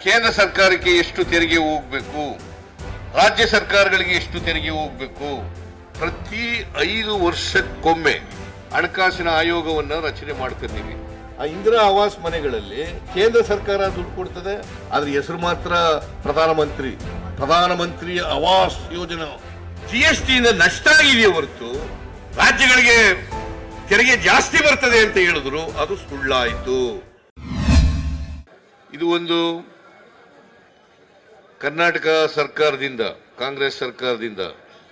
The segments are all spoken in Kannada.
ಕೇಂದ್ರ ಸರ್ಕಾರಕ್ಕೆ ಎಷ್ಟು ತೆರಿಗೆ ಹೋಗ್ಬೇಕು ರಾಜ್ಯ ಸರ್ಕಾರಗಳಿಗೆ ಎಷ್ಟು ತೆರಿಗೆ ಹೋಗ್ಬೇಕು ಪ್ರತಿ ಐದು ವರ್ಷಕ್ಕೊಮ್ಮೆ ಹಣಕಾಸಿನ ಆಯೋಗವನ್ನ ರಚನೆ ಮಾಡ್ಕೊತೀವಿ ಆ ಇಂದಿರಾ ಆವಾಸ್ ಮನೆಗಳಲ್ಲಿ ಕೇಂದ್ರ ಸರ್ಕಾರ ದುಡ್ಡು ಕೊಡ್ತದೆ ಆದ್ರೆ ಹೆಸರು ಮಾತ್ರ ಪ್ರಧಾನಮಂತ್ರಿ ಪ್ರಧಾನಮಂತ್ರಿ ಆವಾಸ್ ಯೋಜನಾ ಜಿ ಎಸ್ ಟಿಯಿಂದ ನಷ್ಟ ಆಗಿದೆಯೇ ಹೊರತು ರಾಜ್ಯಗಳಿಗೆ ತೆರಿಗೆ ಜಾಸ್ತಿ ಬರ್ತದೆ ಅಂತ ಹೇಳಿದ್ರು ಅದು ಸುಳ್ಳಾಯಿತು ಇದು ಒಂದು ಕರ್ನಾಟಕ ಸರ್ಕಾರದಿಂದ ಕಾಂಗ್ರೆಸ್ ಸರ್ಕಾರದಿಂದ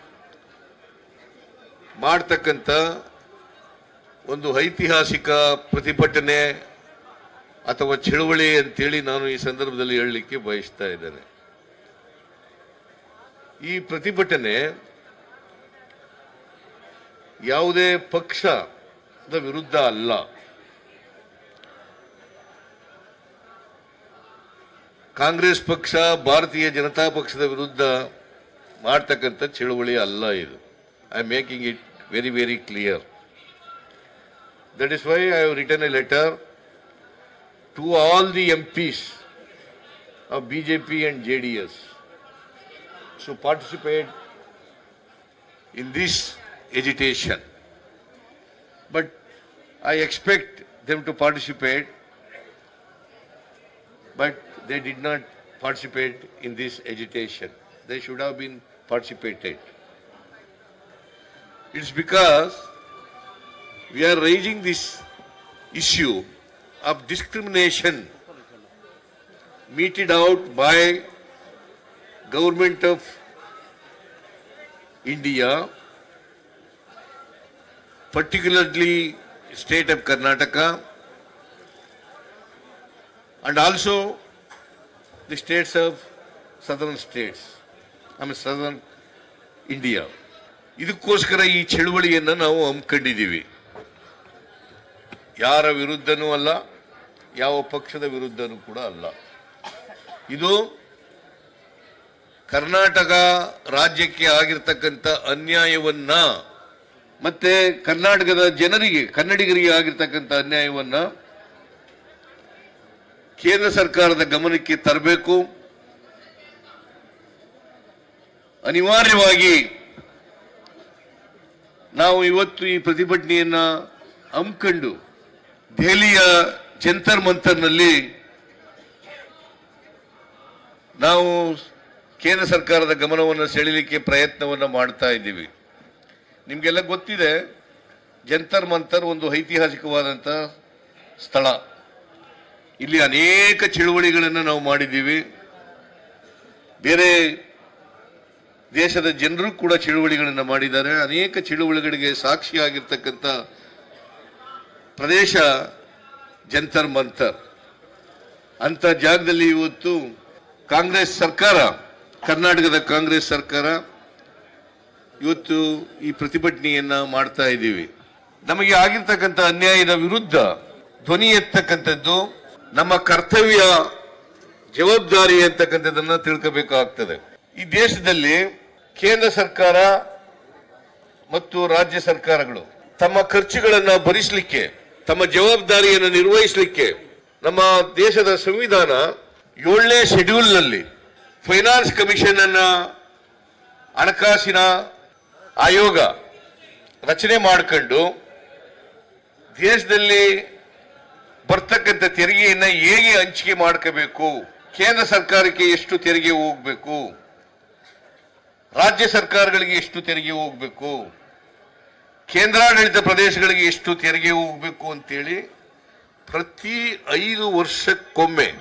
ಮಾಡ್ತಕ್ಕಂಥ ಒಂದು ಐತಿಹಾಸಿಕ ಪ್ರತಿಭಟನೆ ಅಥವಾ ಚಳುವಳಿ ಅಂತೇಳಿ ನಾನು ಈ ಸಂದರ್ಭದಲ್ಲಿ ಹೇಳಲಿಕ್ಕೆ ಬಯಸ್ತಾ ಇದ್ದೇನೆ ಈ ಪ್ರತಿಭಟನೆ ಯಾವುದೇ ಪಕ್ಷದ ವಿರುದ್ಧ ಅಲ್ಲ ಕಾಂಗ್ರೆಸ್ ಪಕ್ಷ ಭಾರತೀಯ ಜನತಾ ಪಕ್ಷದ ವಿರುದ್ಧ ಮಾಡ್ತಕ್ಕಂಥ ಚಳುವಳಿ ಅಲ್ಲ ಇದು I am making it very very clear that is why I have return a letter to all the M P's of BJP and J D S to participate in this agitation. But I expect them to participate, but they did not participate in this agitation. They should have been participated. It's because we are raising this issue of discrimination meted out by government of India, particularly state of Karnataka, and also the states of southern states, I mean southern India. ಇದಕ್ಕೋಸ್ಕರ ಈ ಚಳುವಳಿಯನ್ನು ನಾವು ಹಮ್ಮಿಕೊಂಡಿದ್ದೀವಿ ಯಾರ ವಿರುದ್ಧನೂ ಅಲ್ಲ ಯಾವ ಪಕ್ಷದ ವಿರುದ್ಧನೂ ಕೂಡ ಅಲ್ಲ ಇದು ಕರ್ನಾಟಕ ರಾಜ್ಯಕ್ಕೆ ಆಗಿರ್ತಕ್ಕಂಥ ಅನ್ಯಾಯವನ್ನ ಮತ್ತೆ ಕರ್ನಾಟಕದ ಜನರಿಗೆ ಕನ್ನಡಿಗರಿಗೆ ಆಗಿರ್ತಕ್ಕಂಥ ಅನ್ಯಾಯವನ್ನ ಕೇಂದ್ರ ಸರ್ಕಾರದ ಗಮನಕ್ಕೆ ತರಬೇಕು ಅನಿವಾರ್ಯವಾಗಿ ನಾವು ಇವತ್ತು ಈ ಪ್ರತಿಭಟನೆಯನ್ನ ಹಮ್ಮಿಕೊಂಡು ದೆಹಲಿಯ ಜಂತರ್ ಮಂತರ್ನಲ್ಲಿ ನಾವು ಕೇಂದ್ರ ಸರ್ಕಾರದ ಗಮನವನ್ನು ಸೆಳೆಯಲಿಕ್ಕೆ ಪ್ರಯತ್ನವನ್ನು ಮಾಡ್ತಾ ಇದ್ದೀವಿ ನಿಮಗೆಲ್ಲ ಗೊತ್ತಿದೆ ಜಂತರ್ ಮಂತರ್ ಒಂದು ಐತಿಹಾಸಿಕವಾದಂಥ ಸ್ಥಳ ಇಲ್ಲಿ ಅನೇಕ ಚಳುವಳಿಗಳನ್ನು ನಾವು ಮಾಡಿದ್ದೀವಿ ಬೇರೆ ದೇಶದ ಜನರು ಕೂಡ ಚಳುವಳಿಗಳನ್ನು ಮಾಡಿದ್ದಾರೆ ಅನೇಕ ಚಳುವಳಿಗಳಿಗೆ ಸಾಕ್ಷಿಯಾಗಿರ್ತಕ್ಕಂಥ ಪ್ರದೇಶ ಜಂತರ್ ಮಂತರ್ ಅಂತ ಜಾಗದಲ್ಲಿ ಇವತ್ತು ಕಾಂಗ್ರೆಸ್ ಸರ್ಕಾರ ಕರ್ನಾಟಕದ ಕಾಂಗ್ರೆಸ್ ಸರ್ಕಾರ ಇವತ್ತು ಈ ಪ್ರತಿಭಟನೆಯನ್ನ ಮಾಡ್ತಾ ಇದ್ದೀವಿ ನಮಗೆ ಆಗಿರ್ತಕ್ಕಂಥ ಅನ್ಯಾಯದ ವಿರುದ್ಧ ಧ್ವನಿ ಎತ್ತಕ್ಕಂಥದ್ದು ನಮ್ಮ ಕರ್ತವ್ಯ ಜವಾಬ್ದಾರಿ ಅಂತಕ್ಕಂಥದ್ದನ್ನ ತಿಳ್ಕೋಬೇಕಾಗ್ತದೆ ಈ ದೇಶದಲ್ಲಿ ಕೇಂದ್ರ ಸರ್ಕಾರ ಮತ್ತು ರಾಜ್ಯ ಸರ್ಕಾರಗಳು ತಮ್ಮ ಖರ್ಚುಗಳನ್ನ ಭರಿಸಲಿಕ್ಕೆ ತಮ್ಮ ಜವಾಬ್ದಾರಿಯನ್ನು ನಿರ್ವಹಿಸಲಿಕ್ಕೆ ನಮ್ಮ ದೇಶದ ಸಂವಿಧಾನ ಏಳನೇ ಶೆಡ್ಯೂಲ್ನಲ್ಲಿ ಫೈನಾನ್ಸ್ ಕಮಿಷನ್ ಅನ್ನ ಹಣಕಾಸಿನ ಆಯೋಗ ರಚನೆ ಮಾಡಿಕೊಂಡು ದೇಶದಲ್ಲಿ ಬರ್ತಕ್ಕಂಥ ತೆರಿಗೆಯನ್ನ ಹೇಗೆ ಹಂಚಿಕೆ ಮಾಡ್ಕೋಬೇಕು ಕೇಂದ್ರ ಸರ್ಕಾರಕ್ಕೆ ಎಷ್ಟು ತೆರಿಗೆ ಹೋಗ್ಬೇಕು ರಾಜ್ಯ ಸರ್ಕಾರಗಳಿಗೆ ಎಷ್ಟು ತೆರಿಗೆ ಹೋಗ್ಬೇಕು ಕೇಂದ್ರಾಡಳಿತ ಪ್ರದೇಶಗಳಿಗೆ ಎಷ್ಟು ತೆರಿಗೆ ಹೋಗ್ಬೇಕು ಅಂತೇಳಿ ಪ್ರತಿ ಐದು ವರ್ಷಕ್ಕೊಮ್ಮೆ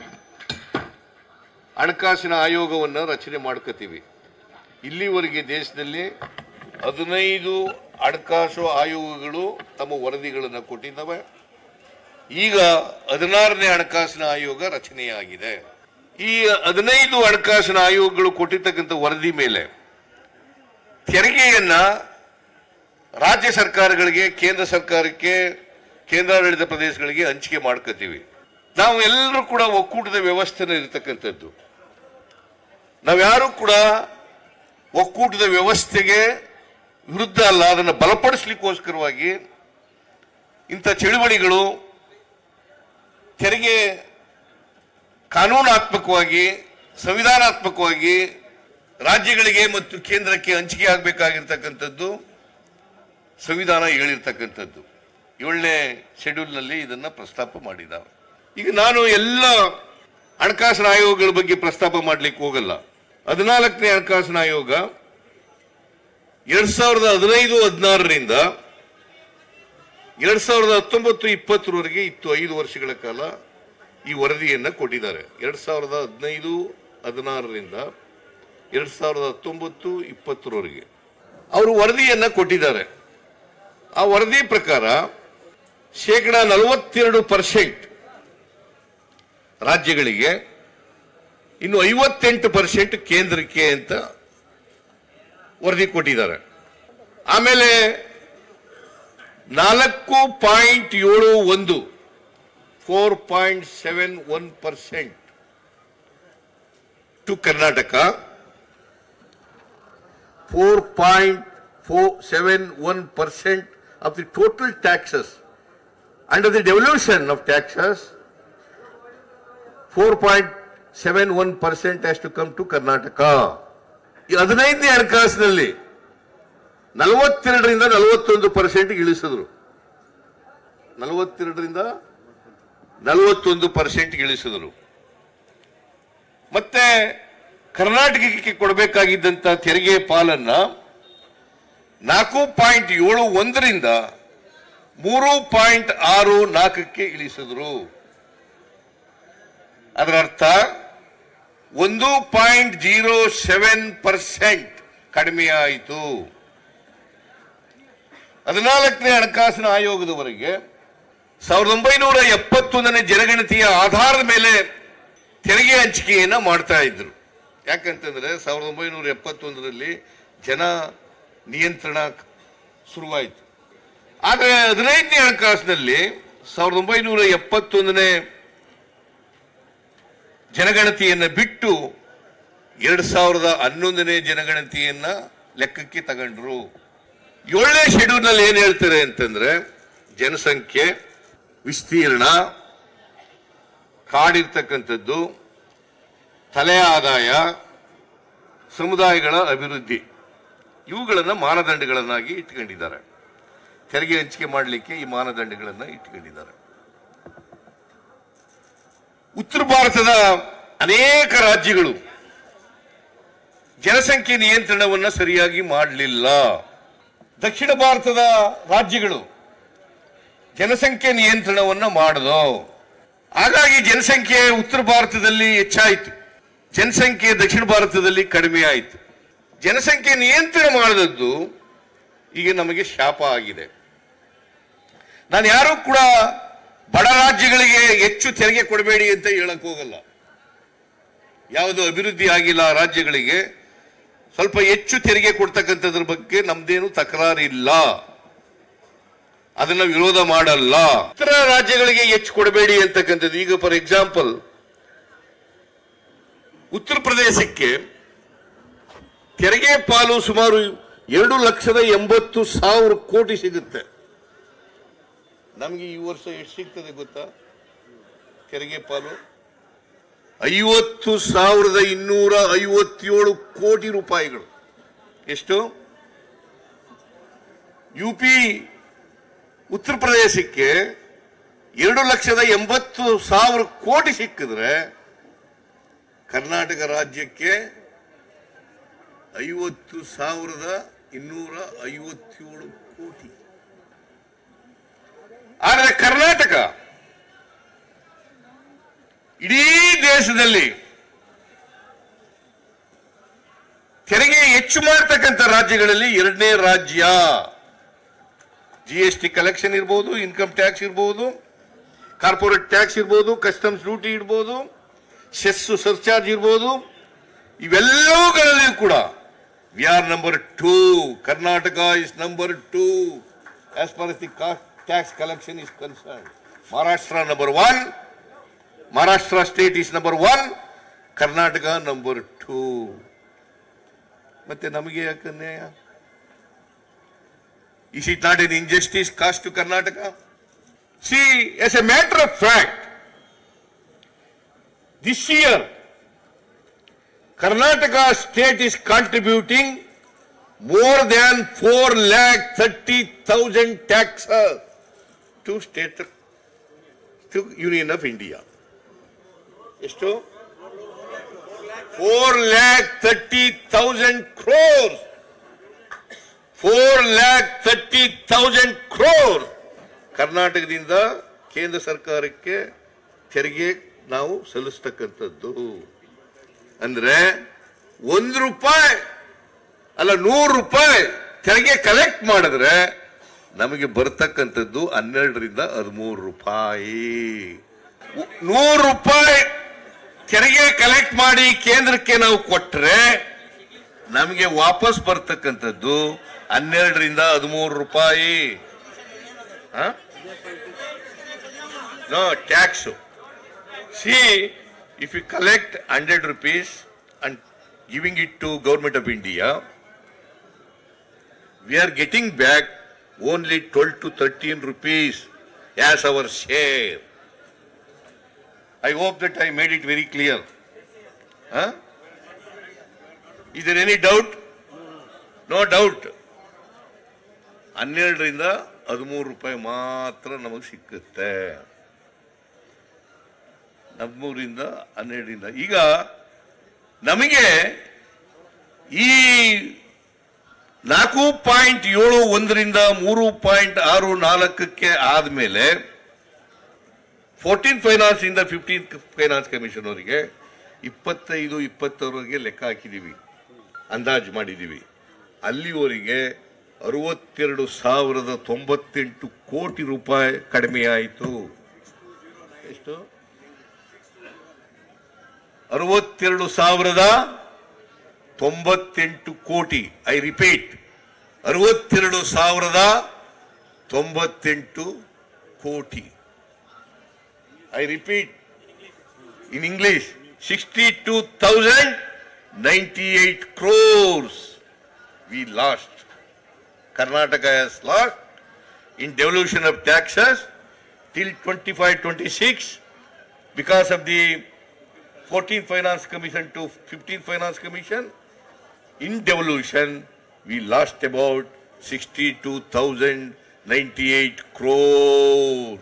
ಹಣಕಾಸಿನ ಆಯೋಗವನ್ನು ರಚನೆ ಮಾಡ್ಕೋತೀವಿ ಇಲ್ಲಿವರೆಗೆ ದೇಶದಲ್ಲಿ ಹದಿನೈದು ಹಣಕಾಸು ಆಯೋಗಗಳು ತಮ್ಮ ವರದಿಗಳನ್ನು ಕೊಟ್ಟಿದ್ದಾವೆ ಈಗ ಹದಿನಾರನೇ ಹಣಕಾಸಿನ ಆಯೋಗ ರಚನೆಯಾಗಿದೆ ಈ ಹದಿನೈದು ಹಣಕಾಸಿನ ಆಯೋಗಗಳು ಕೊಟ್ಟಿರ್ತಕ್ಕಂಥ ವರದಿ ಮೇಲೆ ತೆರಿಗೆಯನ್ನ ರಾಜ್ಯ ಸರ್ಕಾರಗಳಿಗೆ ಕೇಂದ್ರ ಸರ್ಕಾರಕ್ಕೆ ಕೇಂದ್ರಾಡಳಿತ ಪ್ರದೇಶಗಳಿಗೆ ಹಂಚಿಕೆ ಮಾಡ್ಕೋತೀವಿ ನಾವು ಎಲ್ಲರೂ ಕೂಡ ಒಕ್ಕೂಟದ ವ್ಯವಸ್ಥೆನ ಇರತಕ್ಕಂಥದ್ದು ನಾವ್ಯಾರು ಕೂಡ ಒಕ್ಕೂಟದ ವ್ಯವಸ್ಥೆಗೆ ವಿರುದ್ಧ ಅಲ್ಲ ಅದನ್ನು ಬಲಪಡಿಸ್ಲಿಕ್ಕೋಸ್ಕರವಾಗಿ ಇಂಥ ಚಳುವಳಿಗಳು ತೆರಿಗೆ ಕಾನೂನಾತ್ಮಕವಾಗಿ ಸಂವಿಧಾನಾತ್ಮಕವಾಗಿ ರಾಜ್ಯಗಳಿಗೆ ಮತ್ತು ಕೇಂದ್ರಕ್ಕೆ ಹಂಚಿಕೆ ಆಗಬೇಕಾಗಿರ್ತಕ್ಕಂಥದ್ದು ಸಂವಿಧಾನ ಹೇಳಿರ್ತಕ್ಕಂಥದ್ದು ಏಳನೇ ಶೆಡ್ಯೂಲ್ನಲ್ಲಿ ಇದನ್ನ ಪ್ರಸ್ತಾಪ ಮಾಡಿದ್ದಾರೆ ಈಗ ನಾನು ಎಲ್ಲ ಹಣಕಾಸಿನ ಆಯೋಗಗಳ ಬಗ್ಗೆ ಪ್ರಸ್ತಾಪ ಮಾಡ್ಲಿಕ್ಕೆ ಹೋಗಲ್ಲ ಹದಿನಾಲ್ಕನೇ ಹಣಕಾಸಿನ ಆಯೋಗ ಎರಡ್ ಸಾವಿರದ ಹದಿನೈದು ಹದಿನಾರರಿಂದ ಎರಡ್ ಸಾವಿರದ ಹತ್ತೊಂಬತ್ತು ಇಪ್ಪತ್ತರವರೆಗೆ ಇತ್ತು ಐದು ವರ್ಷಗಳ ಕಾಲ ಈ ವರದಿಯನ್ನ ಕೊಟ್ಟಿದ್ದಾರೆ ಎರಡ್ ಸಾವಿರದ ಹದಿನೈದು ಹದಿನಾರರಿಂದ ಎರಡ್ ಸಾವಿರದ ಹತ್ತೊಂಬತ್ತು ಇಪ್ಪತ್ತರವರೆಗೆ ಅವರು ವರದಿಯನ್ನ ಕೊಟ್ಟಿದ್ದಾರೆ ಆ ವರದಿ ಪ್ರಕಾರ ಶೇಕಡ ನಲವತ್ತೆರಡು ಪರ್ಸೆಂಟ್ ರಾಜ್ಯಗಳಿಗೆ ಇನ್ನು ಐವತ್ತೆಂಟು ಪರ್ಸೆಂಟ್ ಕೇಂದ್ರಕ್ಕೆ ಅಂತ ವರದಿ ಕೊಟ್ಟಿದ್ದಾರೆ ಆಮೇಲೆ ನಾಲ್ಕು ಪಾಯಿಂಟ್ ಏಳು ಒಂದು four point seven one percent to Karnataka four point four seven one percent of the total taxes under the devolution of taxes four point seven one percent has to come to Karnataka ಈ ಹದಿನೈದನೇ ಹಣಕಾಸಿನಲ್ಲಿ ನಲವತ್ತೆರಡರಿಂದ ನಲವತ್ತೊಂದು ಪರ್ಸೆಂಟ್ ಇಳಿಸಿದ್ರು ನಲವತ್ತೆರಡರಿಂದ ನಲವತ್ತೊಂದು ಪರ್ಸೆಂಟ್ ಇಳಿಸಿದ್ರು ಮತ್ತೆ ಕರ್ನಾಟಕಕ್ಕೆ ಕೊಡಬೇಕಾಗಿದ್ದಂತ ತೆರಿಗೆ ಪಾಲನ್ನ ನಾಲ್ಕು ಪಾಯಿಂಟ್ ಏಳು ಒಂದರಿಂದ ಮೂರು ಪಾಯಿಂಟ್ ಆರು ನಾಲ್ಕಕ್ಕೆ ಇಳಿಸಿದ್ರು ಅದರ ಅರ್ಥ ಒಂದು ಪಾಯಿಂಟ್ ಜೀರೋ ಸೆವೆನ್ ಪರ್ಸೆಂಟ್ ಕಡಿಮೆ ಆಯಿತು ಹದಿನಾಲ್ಕನೇ ಹಣಕಾಸಿನ ಆಯೋಗದವರೆಗೆ ಸಾವಿರದ ಒಂಬೈನೂರ ಎಪ್ಪತ್ತೊಂದನೇ ಜನಗಣತಿಯ ಆಧಾರದ ಮೇಲೆ ತೆರಿಗೆ ಹಂಚಿಕೆಯನ್ನ ಮಾಡ್ತಾ ಇದ್ರು ಯಾಕಂತಂದ್ರೆ ಸಾವಿರದ ಒಂಬೈನೂರ ಎಪ್ಪತ್ತೊಂದರಲ್ಲಿ ಜನ ನಿಯಂತ್ರಣ ಶುರುವಾಯಿತು ಆದರೆ ಹದಿನೈದನೇ ಹಣಕಾಸಿನಲ್ಲಿ ಸಾವಿರದ ಒಂಬೈನೂರ ಎಪ್ಪತ್ತೊಂದನೇ ಜನಗಣತಿಯನ್ನ ಬಿಟ್ಟು ಎರಡ್ ಸಾವಿರದ ಹನ್ನೊಂದನೇ ಜನಗಣತಿಯನ್ನ ಲೆಕ್ಕಕ್ಕೆ ತಗೊಂಡ್ರು ಏಳನೇ ಶೆಡ್ಯೂಲ್ ನಲ್ಲಿ ಏನ್ ಹೇಳ್ತಾರೆ ಅಂತಂದ್ರೆ ಜನಸಂಖ್ಯೆ ವಿಸ್ತೀರ್ಣ ಕಾಡಿರ್ತಕ್ಕಂಥದ್ದು ತಲೆ ಆದಾಯ ಸಮುದಾಯಗಳ ಅಭಿವೃದ್ಧಿ ಇವುಗಳನ್ನು ಮಾನದಂಡಗಳನ್ನಾಗಿ ಇಟ್ಕೊಂಡಿದ್ದಾರೆ ತೆರಿಗೆ ಹಂಚಿಕೆ ಮಾಡಲಿಕ್ಕೆ ಈ ಮಾನದಂಡಗಳನ್ನು ಇಟ್ಕೊಂಡಿದ್ದಾರೆ ಉತ್ತರ ಭಾರತದ ಅನೇಕ ರಾಜ್ಯಗಳು ಜನಸಂಖ್ಯೆ ನಿಯಂತ್ರಣವನ್ನ ಸರಿಯಾಗಿ ಮಾಡಲಿಲ್ಲ ದಕ್ಷಿಣ ಭಾರತದ ರಾಜ್ಯಗಳು ಜನಸಂಖ್ಯೆ ನಿಯಂತ್ರಣವನ್ನ ಮಾಡದು ಹಾಗಾಗಿ ಜನಸಂಖ್ಯೆ ಉತ್ತರ ಭಾರತದಲ್ಲಿ ಹೆಚ್ಚಾಯಿತು ಜನಸಂಖ್ಯೆ ದಕ್ಷಿಣ ಭಾರತದಲ್ಲಿ ಕಡಿಮೆ ಆಯಿತು ಜನಸಂಖ್ಯೆ ನಿಯಂತ್ರಣ ಮಾಡದದ್ದು ಈಗ ನಮಗೆ ಶಾಪ ಆಗಿದೆ ನಾನು ಯಾರು ಕೂಡ ಬಡ ರಾಜ್ಯಗಳಿಗೆ ಹೆಚ್ಚು ತೆರಿಗೆ ಕೊಡಬೇಡಿ ಅಂತ ಹೇಳಕ್ ಹೋಗಲ್ಲ ಯಾವುದು ಅಭಿವೃದ್ಧಿ ಆಗಿಲ್ಲ ಆ ರಾಜ್ಯಗಳಿಗೆ ಸ್ವಲ್ಪ ಹೆಚ್ಚು ತೆರಿಗೆ ಕೊಡ್ತಕ್ಕಂಥದ್ರ ಬಗ್ಗೆ ನಮ್ದೇನು ತಕರಾರಿಲ್ಲ ಅದನ್ನ ವಿರೋಧ ಮಾಡಲ್ಲ ಇತರ ರಾಜ್ಯಗಳಿಗೆ ಹೆಚ್ಚು ಕೊಡಬೇಡಿ ಅಂತಕ್ಕಂಥದ್ದು ಈಗ ಫಾರ್ ಎಕ್ಸಾಂಪಲ್ ಉತ್ತರ ಪ್ರದೇಶಕ್ಕೆ ತೆರಿಗೆ ಪಾಲು ಸುಮಾರು ಎರಡು ಲಕ್ಷದ ಎಂಬತ್ತು ಸಾವಿರ ಕೋಟಿ ಸಿಗುತ್ತೆ ನಮಗೆ ಈ ವರ್ಷ ಎಷ್ಟು ಸಿಗ್ತದೆ ಗೊತ್ತಾ ತೆರಿಗೆ ಪಾಲು ಐವತ್ತು ಸಾವಿರದ ಇನ್ನೂರ ಐವತ್ತೇಳು ಕೋಟಿ ರೂಪಾಯಿಗಳು ಎಷ್ಟು ಯು ಪಿ ಉತ್ತರ ಪ್ರದೇಶಕ್ಕೆ ಎರಡು ಲಕ್ಷದ ಎಂಬತ್ತು ಸಾವಿರ ಕೋಟಿ ಸಿಕ್ಕಿದ್ರೆ ಕರ್ನಾಟಕ ರಾಜ್ಯಕ್ಕೆ ಐವತ್ತು ಸಾವಿರದ ಇನ್ನೂರ ಐವತ್ತೇಳು ಕೋಟಿ ಆದರೆ ಕರ್ನಾಟಕ ಇಡೀ ದೇಶದಲ್ಲಿ ತೆರಿಗೆ ಹೆಚ್ಚು ಮಾಡ್ತಕ್ಕಂಥ ರಾಜ್ಯಗಳಲ್ಲಿ ಎರಡನೇ ರಾಜ್ಯ ಜಿ ಎಸ್ ಟಿ ಕಲೆಕ್ಷನ್ ಇರ್ಬೋದು ಇನ್ಕಮ್ ಟ್ಯಾಕ್ಸ್ ಇರ್ಬೋದು ಕಾರ್ಪೊರೇಟ್ ಟ್ಯಾಕ್ಸ್ ಇರ್ಬೋದು ಕಸ್ಟಮ್ಸ್ ಡ್ಯೂಟಿ ಇರ್ಬೋದು ಸೆಸ್ ಸರ್ಚಾರ್ಜ್ ಇರ್ಬೋದು ಇವೆಲ್ಲವುಗಳಲ್ಲಿಯೂ ಕೂಡ we are number two Karnataka is number two as far the tax collection is concern Maharashtra number one Maharashtra state is number one Karnataka number two ಮತ್ತೆ ನಮಗೆ ಯಾಕೆ ಅನ್ಯಾಯ is it not an injustice cost to Karnataka see as a matter of fact This year, Karnataka state is contributing more than 4 lakh 30,000 taxes to state, to Union of India. ಎಷ್ಟು four lakh thirty thousand crore four lakh thirty thousand crore ಕರ್ನಾಟಕದಿಂದ ಕೇಂದ್ರ ಸರ್ಕಾರಕ್ಕೆ ತೆರಿಗೆ ನಾವು ಸಲ್ಲಿಸ್ತಕ್ಕಂಥದ್ದು ಅಂದ್ರೆ ಒಂದು ರೂಪಾಯಿ ಅಲ್ಲ ನೂರು ರೂಪಾಯಿ ತೆರಿಗೆ ಕಲೆಕ್ಟ್ ಮಾಡಿದ್ರೆ ನಮಗೆ ಬರ್ತಕ್ಕಂಥದ್ದು ಹನ್ನೆರಡರಿಂದ ಹದಿಮೂರು ರೂಪಾಯಿ ನೂರು ರೂಪಾಯಿ ತೆರಿಗೆ ಕಲೆಕ್ಟ್ ಮಾಡಿ ಕೇಂದ್ರಕ್ಕೆ ನಾವು ಕೊಟ್ರೆ ನಮಗೆ ವಾಪಸ್ ಬರ್ತಕ್ಕಂಥದ್ದು ಹನ್ನೆರಡರಿಂದ ಹದಿಮೂರು ರೂಪಾಯಿ no tax see if you collect hundred rupees and giving it to government of India we are getting back only 12 to 13 rupees as our share. I hope that I made it very clear. Huh? Is there any doubt? No doubt. ಹನ್ನೆರಡರಿಂದ ಹದಿಮೂರು ರೂಪಾಯಿ ಮಾತ್ರ ನಮಗೆ ಸಿಕ್ಕುತ್ತೆ ಹದಿಮೂರಿಂದ ಹನ್ನೆರಡರಿಂದ ಈಗ ನಮಗೆ ಈ ನಾಲ್ಕು ಪಾಯಿಂಟ್ ಏಳು ಒಂದರಿಂದ ಮೂರು ಪಾಯಿಂಟ್ ಆರು ನಾಲ್ಕಕ್ಕೆ ಆದಮೇಲೆ ಫೋರ್ಟೀನ್ ಫೈನಾನ್ಸ್ ಇಂದ ಫಿಫ್ಟೀನ್ ಫೈನಾನ್ಸ್ ಕಮಿಷನ್ ಅವರಿಗೆ ಇಪ್ಪತ್ತೈದು ಇಪ್ಪತ್ತರವರೆಗೆ ಲೆಕ್ಕ ಹಾಕಿದೀವಿ ಅಂದಾಜು ಮಾಡಿದೀವಿ ಅಲ್ಲಿವರೆಗೆ ಅರವತ್ತೆರಡು ಸಾವಿರದ ತೊಂಬತ್ತೆಂಟು ಕೋಟಿ ರೂಪಾಯಿ ಕಡಿಮೆ ಆಯಿತು ಎಷ್ಟು ಅರವತ್ತೆರಡು ಸಾವಿರದ ತೊಂಬತ್ತೆಂಟು ಕೋಟಿ ಐ ರಿಪೀಟ್ ಅರವತ್ತೆರಡು ಸಾವಿರದ ತೊಂಬತ್ತೆಂಟು ಕೋಟಿ I repeat in English sixty two thousand ninety eight crores we lost Karnataka has lost in devolution of taxes till twenty five twenty six because of the 14th Finance Commission to 15th Finance Commission. In devolution, we lost about 62,098 crores.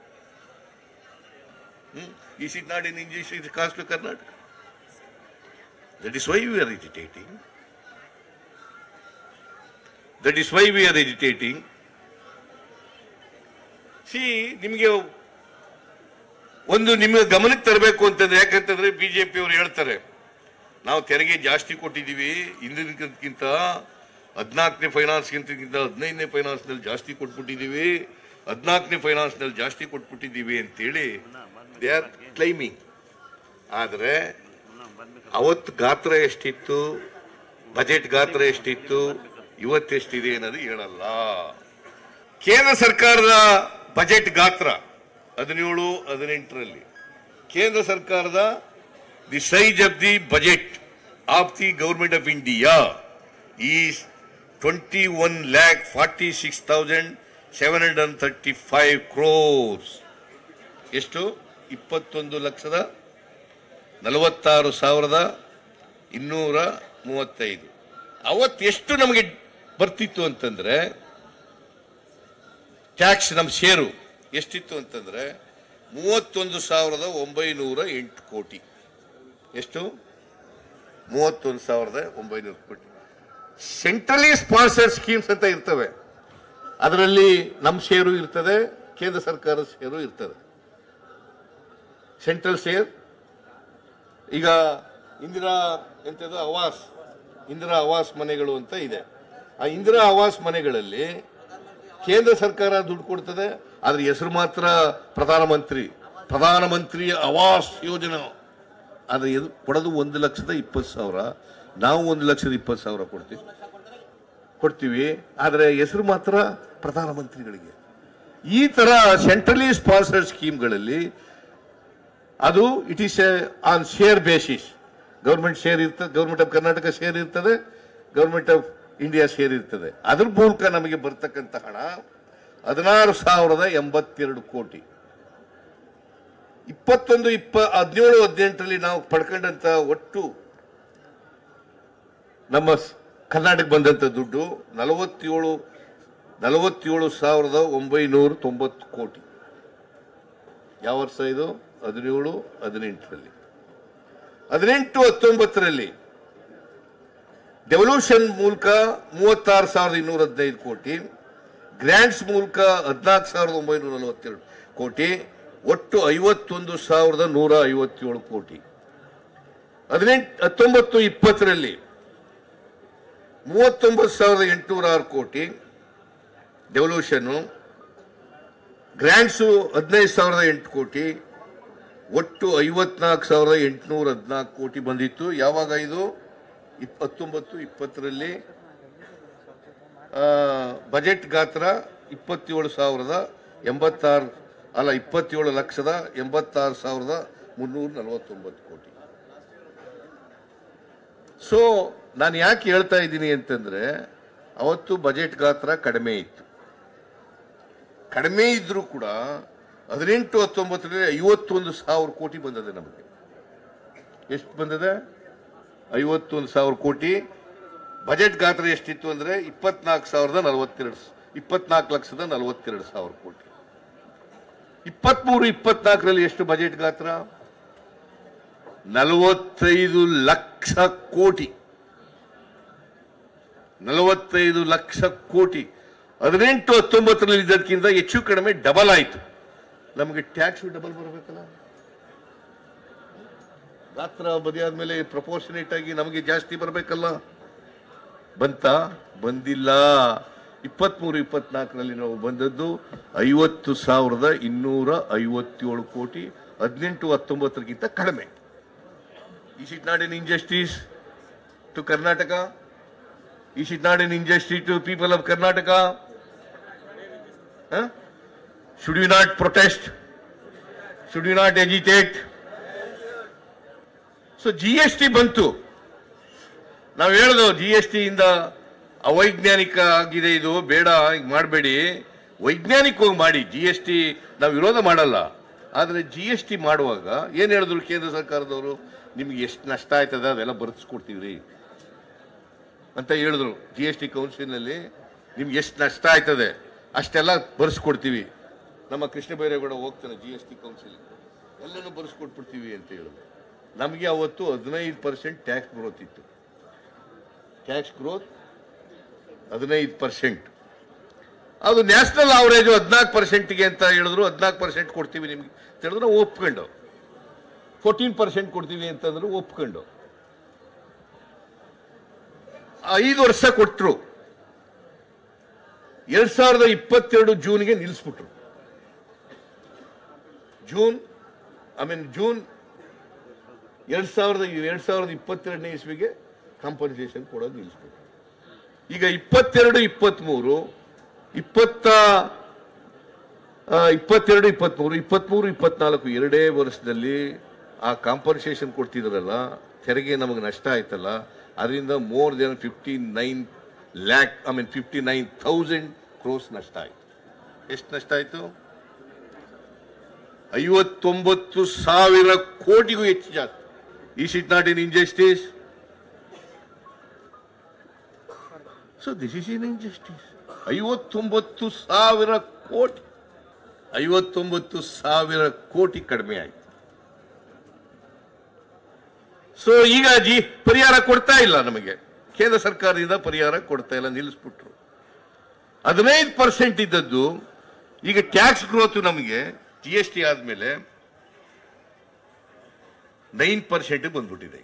Hmm? Is it not in English? It comes to Karnataka. That is why we are agitating. That is why we are agitating. See, ನಿಮಗೆ ಒಂದು ನಿಮಗೆ ಗಮನಕ್ಕೆ ತರಬೇಕು ಅಂತಂದ್ರೆ ಯಾಕಂತಂದ್ರೆ ಬಿಜೆಪಿ ಅವರು ಹೇಳ್ತಾರೆ ನಾವು ತೆರಿಗೆ ಜಾಸ್ತಿ ಕೊಟ್ಟಿದ್ದೀವಿ ಹಿಂದಿನಕ್ಕಿಂತ ಹದಿನಾಲ್ಕನೇ ಫೈನಾನ್ಸ್ಗಿಂತ ಹದಿನೈದನೇ ಫೈನಾನ್ಸ್ನಲ್ಲಿ ಜಾಸ್ತಿ ಕೊಟ್ಬಿಟ್ಟಿದ್ದೀವಿ ಹದಿನಾಲ್ಕನೇ ಫೈನಾನ್ಸ್ನಲ್ಲಿ ಜಾಸ್ತಿ ಕೊಟ್ಬಿಟ್ಟಿದ್ದೀವಿ ಅಂತೇಳಿ ದೇ ಆರ್ ಕ್ಲೈಮಿಂಗ್ ಆದರೆ ಅವತ್ತು ಗಾತ್ರ ಎಷ್ಟಿತ್ತು ಬಜೆಟ್ ಗಾತ್ರ ಎಷ್ಟಿತ್ತು ಇವತ್ತೆಷ್ಟಿದೆ ಅನ್ನೋದು ಹೇಳಲ್ಲ ಕೇಂದ್ರ ಸರ್ಕಾರದ ಬಜೆಟ್ ಗಾತ್ರ ಹದಿನೇಳು ಹದಿನೆಂಟರಲ್ಲಿ ಕೇಂದ್ರ ಸರ್ಕಾರದ the size of the budget of the government of India is twenty one lakh forty six thousand seven hundred and thirty five crores ಎಷ್ಟು ಇಪ್ಪತ್ತೊಂದು ಲಕ್ಷದ ನಲವತ್ತಾರು ಸಾವಿರದ ಇನ್ನೂರ ಮೂವತ್ತೈದು ಅವತ್ತು ಎಷ್ಟು ನಮಗೆ ಬರ್ತಿತ್ತು ಅಂತಂದ್ರೆ ಟ್ಯಾಕ್ಸ್ ನಮ್ಮ ಶೇರು ಎಷ್ಟಿತ್ತು ಅಂತಂದ್ರೆ ಮೂವತ್ತೊಂದು ಸಾವಿರದ ಒಂಬೈನೂರ ಎಂಟು ಕೋಟಿ ಎಷ್ಟು ಮೂವತ್ತೊಂದು ಸಾವಿರದ ಒಂಬೈನೂರು ಕೋಟಿ ಸೆಂಟ್ರಲಿ ಸ್ಪಾನ್ಸರ್ಡ್ ಸ್ಕೀಮ್ಸ್ ಅಂತ ಇರ್ತವೆ ಅದರಲ್ಲಿ ನಮ್ಮ ಶೇರು ಇರ್ತದೆ ಕೇಂದ್ರ ಸರ್ಕಾರದ ಶೇರು ಇರ್ತದೆ ಸೆಂಟ್ರಲ್ ಶೇರ್ ಈಗ ಇಂದಿರಾ ಎಂಥದ್ದು ಆವಾಸ್ ಇಂದಿರಾ ಆವಾಸ್ ಮನೆಗಳು ಅಂತ ಇದೆ ಆ ಇಂದಿರಾ ಆವಾಸ್ ಮನೆಗಳಲ್ಲಿ ಕೇಂದ್ರ ಸರ್ಕಾರ ದುಡ್ಡು ಕೊಡ್ತದೆ ಆದ್ರೆ ಹೆಸರು ಮಾತ್ರ ಪ್ರಧಾನಮಂತ್ರಿ ಪ್ರಧಾನಮಂತ್ರಿ ಆವಾಸ್ ಯೋಜನೆ ಆದ್ರೆ ಇದು ಕೊಡೋದು ಒಂದು ಲಕ್ಷದ ಇಪ್ಪತ್ತು ಸಾವಿರ ನಾವು ಒಂದು ಲಕ್ಷದ ಇಪ್ಪತ್ತು ಸಾವಿರ ಕೊಡ್ತೀವಿ ಕೊಡ್ತೀವಿ ಆದರೆ ಹೆಸರು ಮಾತ್ರ ಪ್ರಧಾನಮಂತ್ರಿಗಳಿಗೆ ಈ ತರ ಸೆಂಟ್ರಲಿ ಸ್ಪಾನ್ಸರ್ಡ್ ಸ್ಕೀಮ್ಗಳಲ್ಲಿ ಅದು it is on share basis government share ಇರ್ತದೆ ಗೌರ್ಮೆಂಟ್ ಆಫ್ ಕರ್ನಾಟಕ ಶೇರ್ ಇರ್ತದೆ ಗೌರ್ಮೆಂಟ್ ಆಫ್ ಇಂಡಿಯಾ ಶೇರ್ ಇರ್ತದೆ ಅದ್ರ ಮೂಲಕ ನಮಗೆ ಬರ್ತಕ್ಕಂಥ ಹಣ ಹದಿನಾರು ಸಾವಿರದ ಎಂಬತ್ತೆರಡು ಕೋಟಿ ಇಪ್ಪತ್ತೊಂದು ಇಪ್ಪ ಹದಿನೇಳು ಹದಿನೆಂಟರಲ್ಲಿ ನಾವು ಪಡ್ಕೊಂಡಂತ ಒಟ್ಟು ನಮ್ಮ ಸ್- ಕರ್ನಾಟಕ ಬಂದಂತ ದುಡ್ಡು ನಲವತ್ತೇಳು ನಲವತ್ತೇಳು ಸಾವಿರದ ಒಂಬೈನೂರ ತೊಂಬತ್ತು ಕೋಟಿ ಯಾವ ವರ್ಷ ಇದು ಹದಿನೇಳು ಹದಿನೆಂಟರಲ್ಲಿ ಹದಿನೆಂಟು ಹತ್ತೊಂಬತ್ತರಲ್ಲಿ ಡೆವಲ್ಯೂಷನ್ ಮೂಲಕ ಮೂವತ್ತಾರು ಸಾವಿರದ ಇನ್ನೂರ ಹದಿನೈದು ಕೋಟಿ ಗ್ರ್ಯಾಂಟ್ಸ್ ಮೂಲಕ ಹದಿನಾಲ್ಕು ಸಾವಿರದ ಒಂಬೈನೂರ ನಲವತ್ತೆರಡು ಕೋಟಿ ಒಟ್ಟು ಐವತ್ತೊಂದು ಸಾವಿರದ ನೂರ ಐವತ್ತೇಳು ಕೋಟಿ ಹದಿನೆಂಟು ಹತ್ತೊಂಬತ್ತು ಇಪ್ಪತ್ತರಲ್ಲಿ ಮೂವತ್ತೊಂಬತ್ತು ಸಾವಿರದ ಎಂಟುನೂರ ಆರು ಕೋಟಿ ಡೆವಲ್ಯೂಷನ್ನು ಗ್ರ್ಯಾಂಟ್ಸು ಹದಿನೈದು ಸಾವಿರದ ಎಂಟು ಕೋಟಿ ಒಟ್ಟು ಐವತ್ನಾಲ್ಕು ಸಾವಿರದ ಎಂಟುನೂರ ಹದಿನಾಲ್ಕು ಕೋಟಿ ಬಂದಿತ್ತು ಯಾವಾಗ ಇದು ಇಪ್ ಹತ್ತೊಂಬತ್ತು ಇಪ್ಪತ್ತರಲ್ಲಿ ಆ, ಬಜೆಟ್ ಗಾತ್ರ ಇಪ್ಪತ್ತೇಳು ಸಾವಿರದ ಎಂಬತ್ತಾರು ಅಲ್ಲ ಇಪ್ಪತ್ತೇಳು ಲಕ್ಷದ ಎಂಬತ್ತಾರು ಸಾವಿರದ ಮುನ್ನೂರ ನಲವತ್ತೊಂಬತ್ತು ಕೋಟಿ ಸೊ ನಾನು ಯಾಕೆ ಹೇಳ್ತಾ ಇದ್ದೀನಿ ಅಂತಂದ್ರೆ ಅವತ್ತು ಬಜೆಟ್ ಗಾತ್ರ ಕಡಿಮೆ ಇತ್ತು ಕಡಿಮೆ ಇದ್ರೂ ಕೂಡ ಹದಿನೆಂಟು ಹತ್ತೊಂಬತ್ತರಲ್ಲಿ ಐವತ್ತೊಂದು ಸಾವಿರ ಕೋಟಿ ಬಂದದೆ ನಮಗೆ ಎಷ್ಟು ಬಂದದೆ ಐವತ್ತೊಂದು ಸಾವಿರ ಕೋಟಿ ಬಜೆಟ್ ಗಾತ್ರ ಎಷ್ಟಿತ್ತು ಅಂದ್ರೆ ಇಪ್ಪತ್ನಾಲ್ಕು ಸಾವಿರದ ನಲವತ್ತೆರಡು ಇಪ್ಪತ್ನಾಲ್ಕು ಲಕ್ಷದ ನಲವತ್ತೆರಡು ಸಾವಿರ ಕೋಟಿ ಇಪ್ಪತ್ಮೂರು ಇಪ್ಪತ್ನಾಲ್ಕರಲ್ಲಿ ಎಷ್ಟು ಬಜೆಟ್ ಗಾತ್ರ ನಲವತ್ತೈದು ಲಕ್ಷ ಕೋಟಿ ನಲವತ್ತೈದು ಲಕ್ಷ ಕೋಟಿ ಹದಿನೆಂಟು ಹತ್ತೊಂಬತ್ತರಲ್ಲಿ ಇದಕ್ಕಿಂತ ಹೆಚ್ಚು ಕಡಿಮೆ ಡಬಲ್ ಆಯಿತು ನಮಗೆ ಟ್ಯಾಕ್ಸ್ ಡಬಲ್ ಬರಬೇಕಲ್ಲ ಗಾತ್ರ ಬದಿಯಾದ್ಮೇಲೆ ಪ್ರಪೋರ್ಷನೇಟ್ ಆಗಿ ನಮಗೆ ಜಾಸ್ತಿ ಬರಬೇಕಲ್ಲ ಬಂತ ಬಂದಿಲ್ಲ ಇಪ್ಪತ್ಮೂರು ಇಪ್ಪತ್ನಾಲ್ಕರಲ್ಲಿ ನಾವು ಬಂದದ್ದು ಐವತ್ತು ಸಾವಿರದ ಇನ್ನೂರ ಐವತ್ತೇಳು ಕೋಟಿ ಹದಿನೆಂಟು ಹತ್ತೊಂಬತ್ತರಿಗಿಂತ ಕಡಿಮೆ is it not an injustice to Karnataka is it not an injustice to people of Karnataka should you not protest should you not agitate so G S T ಬಂತು ನಾವು ಹೇಳ್ದೋ ಜಿ ಎಸ್ ಟಿಯಿಂದ ಅವೈಜ್ಞಾನಿಕ ಆಗಿದೆ ಇದು ಬೇಡ ಈಗ ಮಾಡಬೇಡಿ ವೈಜ್ಞಾನಿಕವಾಗಿ ಮಾಡಿ ಜಿ ಎಸ್ ಟಿ ನಾವು ವಿರೋಧ ಮಾಡಲ್ಲ ಆದರೆ ಜಿ ಎಸ್ ಟಿ ಮಾಡುವಾಗ ಏನು ಹೇಳಿದ್ರು ಕೇಂದ್ರ ಸರ್ಕಾರದವರು ನಿಮ್ಗೆ ಎಷ್ಟು ನಷ್ಟ ಆಯ್ತದ ಅದೆಲ್ಲ ಬರೆಸ್ಕೊಡ್ತೀವ್ರಿ ಅಂತ ಹೇಳಿದ್ರು ಜಿ ಎಸ್ ಟಿ ಕೌನ್ಸಿಲ್ನಲ್ಲಿ ನಿಮ್ಗೆ ಎಷ್ಟು ನಷ್ಟ ಆಯ್ತದೆ ಅಷ್ಟೆಲ್ಲ ಬರೆಸ್ಕೊಡ್ತೀವಿ ನಮ್ಮ ಕೃಷ್ಣ ಬೈರೇಗೌಡ ಹೋಗ್ತಾನೆ ಜಿ ಎಸ್ ಟಿ ಕೌನ್ಸಿಲ್ ಎಲ್ಲನೂ ಬರೆಸ್ಕೊಟ್ಬಿಡ್ತೀವಿ ಅಂತ ಹೇಳಿದ್ರು ನಮಗೆ ಅವತ್ತು ಹದಿನೈದು ಪರ್ಸೆಂಟ್ ಟ್ಯಾಕ್ಸ್ ಗ್ರೋತ್ ಇತ್ತು ಟ್ಯಾಕ್ಸ್ ಗ್ರೋತ್ ಹದಿನೈದು ಪರ್ಸೆಂಟ್ ಅದು ನ್ಯಾಷನಲ್ ಅವರೇಜ್ ಹದಿನಾಲ್ಕು ಪರ್ಸೆಂಟ್ಗೆ ಅಂತ ಹೇಳಿದ್ರು ಹದಿನಾಲ್ಕು ಪರ್ಸೆಂಟ್ ಕೊಡ್ತೀವಿ ನಿಮ್ಗೆ ಅಂತ ಹೇಳಿದ್ರು ನಾವು ಒಪ್ಕೊಂಡು ಫೋರ್ಟೀನ್ ಪರ್ಸೆಂಟ್ ಕೊಡ್ತೀವಿ ಅಂತಂದ್ರು ಒಪ್ಕೊಂಡು ಐದು ವರ್ಷ ಕೊಟ್ಟರು ಎರಡ್ ಸಾವಿರದ ಇಪ್ಪತ್ತೆರಡು ಜೂನ್ಗೆ ನಿಲ್ಲಿಸ್ಬಿಟ್ರು ಜೂನ್ ಐ ಮೀನ್ ಜೂನ್ ಎರಡ್ ಸಾವಿರದ ಎರಡ್ ಸಾವಿರದ ಇಪ್ಪತ್ತೆರಡನೇ ಇಸ್ವಿಗೆ ಕಾಂಪನ್ಸೇಷನ್ ಕೊಡೋದು ನಿಲ್ಲಿಸ್ಬಿಟ್ರು ಈಗ ಇಪ್ಪತ್ತೆರಡು ಇಪ್ಪತ್ತ್ಮೂರು ಇಪ್ಪತ್ತ ಆ, ಇಪ್ಪತ್ತೆರಡು ಇಪ್ಪತ್ತ್ಮೂರು ಇಪ್ಪತ್ತ್ಮೂರು ಇಪ್ಪತ್ನಾಲ್ಕು ಎರಡೇ ವರ್ಷದಲ್ಲಿ ಆ ಕಾಂಪನ್ಸೇಷನ್ ಕೊಡ್ತಿದ್ರಲ್ಲ ತೆರಿಗೆ ನಮಗೆ ನಷ್ಟ ಆಯ್ತಲ್ಲ ಅದರಿಂದ more than fifty nine lakh I mean fifty nine thousand crores ನಷ್ಟ ಆಯ್ತು ಎಷ್ಟು ನಷ್ಟ ಆಯ್ತು ಐವತ್ತೊಂಬತ್ತು ಸಾವಿರ ಕೋಟಿಗೂ ಹೆಚ್ಚು ಜಾಸ್ತಿ is it not an injustice so this is an injustice ಐವತ್ತೊಂಬತ್ತು ಸಾವಿರ ಕೋಟಿ ಐವತ್ತೊಂಬತ್ತು ಸಾವಿರ ಕೋಟಿ ಕಡಿಮೆ ಆಯ್ತು ಸೊ ಈಗ ಜಿ ಪರಿಹಾರ ಕೊಡ್ತಾ ಇಲ್ಲ ನಮಗೆ ಕೇಂದ್ರ ಸರ್ಕಾರದಿಂದ ಪರಿಹಾರ ಕೊಡ್ತಾ ಇಲ್ಲ ನಿಲ್ಲಿಸ್ಬಿಟ್ರು ಹದಿನೈದು ಪರ್ಸೆಂಟ್ ಇದ್ದದ್ದು ಈಗ ಟ್ಯಾಕ್ಸ್ ಗ್ರೋತ್ ನಮಗೆ ಜಿ ಎಸ್ ಟಿ ಆದ್ಮೇಲೆ ನೈನ್ ಪರ್ಸೆಂಟ್ ಬಂದ್ಬಿಟ್ಟಿದೆ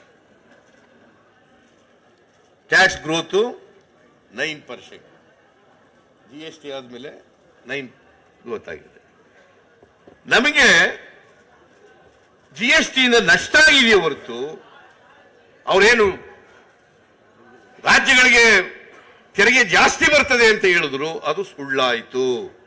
tax growth nine percent G S T ಆದ್ಮೇಲೆ ನೈನ್ ಗ್ರೋತ್ ಆಗಿದೆ ನಮಗೆ ಜಿ ಎಸ್ ಟಿಯಿಂದ ನಷ್ಟ ಆಗಿದೆಯೇ ಹೊರತು ಅವರೇನು ರಾಜ್ಯಗಳಿಗೆ ತೆರಿಗೆ ಜಾಸ್ತಿ ಬರ್ತದೆ ಅಂತ ಹೇಳಿದ್ರು ಅದು ಸುಳ್ಳಾಯಿತು